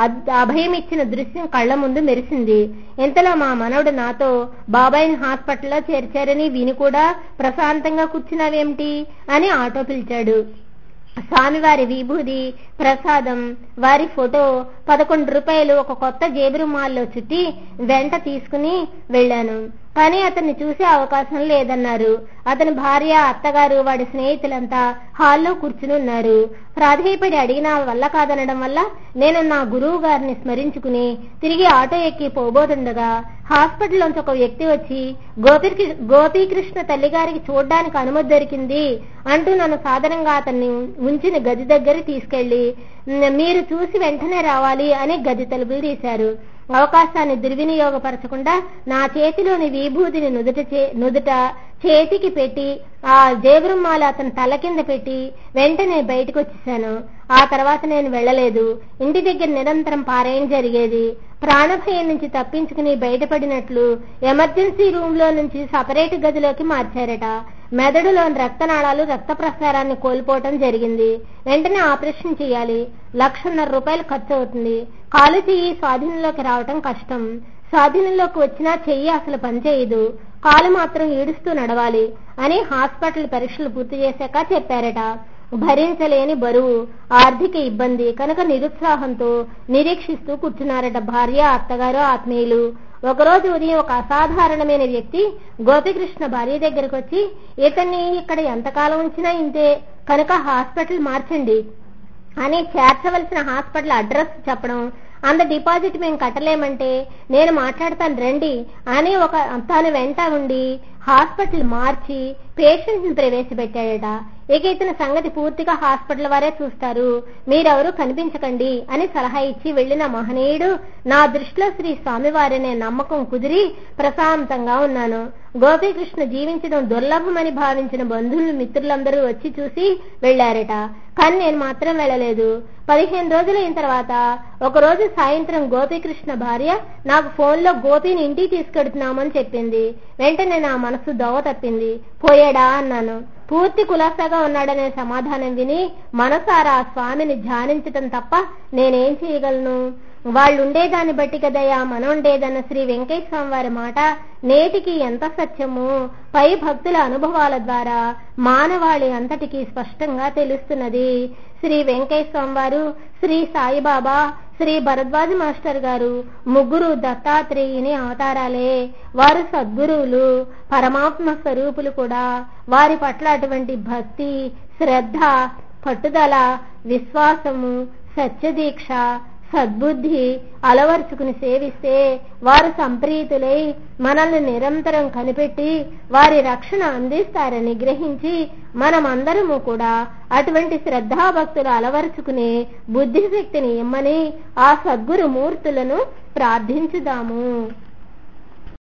అభయం ఇచ్చిన దృశ్యం కళ్ల ముందు మెరిసింది ఇంతలో మా మనవడు నాతో బాబాయిని హాస్పిటల్లో చేర్చారని విని కూడా ప్రశాంతంగా కూర్చున్నావేమిటి అని ఆటో పిలిచాడు స్వామివారి విభూది ప్రసాదం వారి ఫోటో పదకొండు రూపాయలు ఒక కొత్త జేబురుమాల్లో చుట్టి వెంట తీసుకుని వెళ్ళాను కానీ అతన్ని చూసే అవకాశం లేదన్నారు అతని భార్య అత్తగారు వాడి స్నేహితులంతా హాల్లో కూర్చుని ఉన్నారు ప్రాధేయపడి అడిగిన వల్ల కాదనడం వల్ల నేను నా గురువు గారిని స్మరించుకుని తిరిగి ఆటో ఎక్కి పోబోతుండగా హాస్పిటల్లోంచి ఒక వ్యక్తి వచ్చి గోపీ గోపీకృష్ణ తల్లిగారికి చూడ్డానికి అనుమతి దొరికింది అంటూ నన్ను సాధారణంగా అతన్ని ఉంచిన గది దగ్గర తీసుకెళ్లి మీరు చూసి వెంటనే రావాలి అని గది తలుపులు తీశారు అవకాశాన్ని దుర్వినియోగపరచకుండా నా చేతిలోని విభూతిని నుదుట నుదుట చేతికి పెట్టి ఆ జేబురుమాల అతని తల కింద పెట్టి వెంటనే బయటకు వచ్చేసాను ఆ తర్వాత నేను వెళ్ళలేదు ఇంటి దగ్గర నిరంతరం పారాయణ జరిగేది ప్రాణభయం నుంచి తప్పించుకుని బయటపడినట్లు ఎమర్జెన్సీ రూమ్ లో నుంచి సపరేట్ గదిలోకి మార్చారట మెదడులోని రక్తనాళాలు రక్త ప్రసారాన్ని కోల్పోవటం జరిగింది వెంటనే ఆపరేషన్ చేయాలి లక్షన్నర రూపాయలు ఖర్చు అవుతుంది కాలు చెయ్యి స్వాధీనంలోకి రావటం కష్టం స్వాధీనంలోకి వచ్చినా చెయ్యి అసలు పనిచేయదు కాలు మాత్రం ఈడుస్తూ నడవాలి అని హాస్పిటల్ పరీక్షలు పూర్తి చేశాక చెప్పారట భరించలేని బరువు ఆర్థిక ఇబ్బంది కనుక నిరుత్సాహంతో నిరీక్షిస్తూ కూర్చున్నారట భార్య అత్తగారు ఆత్మీయులు ఒకరోజు ఉదయం ఒక అసాధారణమైన వ్యక్తి గోపికృష్ణ భార్య దగ్గరకు వచ్చి ఇతన్ని ఇక్కడ ఎంతకాలం ఉంచినా ఇంతే కనుక హాస్పిటల్ మార్చండి అని చేర్చవలసిన హాస్పిటల్ అడ్రస్ చెప్పడం అంత డిపాజిట్ మేము కట్టలేమంటే నేను మాట్లాడతాను రండి అని ఒక తను వెంట ఉండి హాస్పిటల్ మార్చి పేషెంట్ ని ప్రవేశపెట్టాడట ఇక ఇతని సంగతి పూర్తిగా హాస్పిటల్ వారే చూస్తారు మీరెవరూ కనిపించకండి అని సలహా ఇచ్చి వెళ్లిన మహనీయుడు నా దృష్టిలో శ్రీ స్వామివారనే నమ్మకం కుదిరి ప్రశాంతంగా ఉన్నాను గోపీకృష్ణ జీవించడం దుర్లభమని భావించిన బంధువులు మిత్రులందరూ వచ్చి చూసి వెళ్లారట కానీ నేను మాత్రం వెళ్ళలేదు పదిహేను రోజులైన తర్వాత ఒకరోజు సాయంత్రం గోపీకృష్ణ భార్య నాకు ఫోన్లో గోపిని ఇంటికి తీసుకెడుతున్నామని చెప్పింది వెంటనే నా మనసు దోవ తప్పింది పోయాడా అన్నాను పూర్తి కులాసాగా ఉన్నాడనే సమాధానం విని మనసారా ఆ స్వామిని ధ్యానించటం తప్ప నేనేం చేయగలను వాళ్ళుండేదాన్ని బట్టి కదయ్యా మనం ఉండేదన్న శ్రీ వెంకయ్య స్వామి వారి మాట నేటికి ఎంత సత్యమో పై భక్తుల అనుభవాల ద్వారా మానవాళి అంతటికి స్పష్టంగా తెలుస్తున్నది శ్రీ వెంకయ్య స్వామి వారు శ్రీ సాయిబాబా శ్రీ భరద్వాజ మాస్టర్ గారు ముగ్గురు దత్తాత్రేయుని అవతారాలే వారు సద్గురువులు పరమాత్మ స్వరూపులు కూడా వారి పట్ల అటువంటి భక్తి శ్రద్ధ పట్టుదల విశ్వాసము సత్యదీక్ష సద్బుద్ధి అలవర్చుకుని సేవిస్తే వారు సంప్రీతులై మనల్ని నిరంతరం కనిపెట్టి వారి రక్షణ అందిస్తారని గ్రహించి మనమందరము కూడా అటువంటి శ్రద్ధాభక్తులు అలవరుచుకునే బుద్ధిశక్తిని ఇమ్మని ఆ సద్గురు మూర్తులను ప్రార్థించుదాము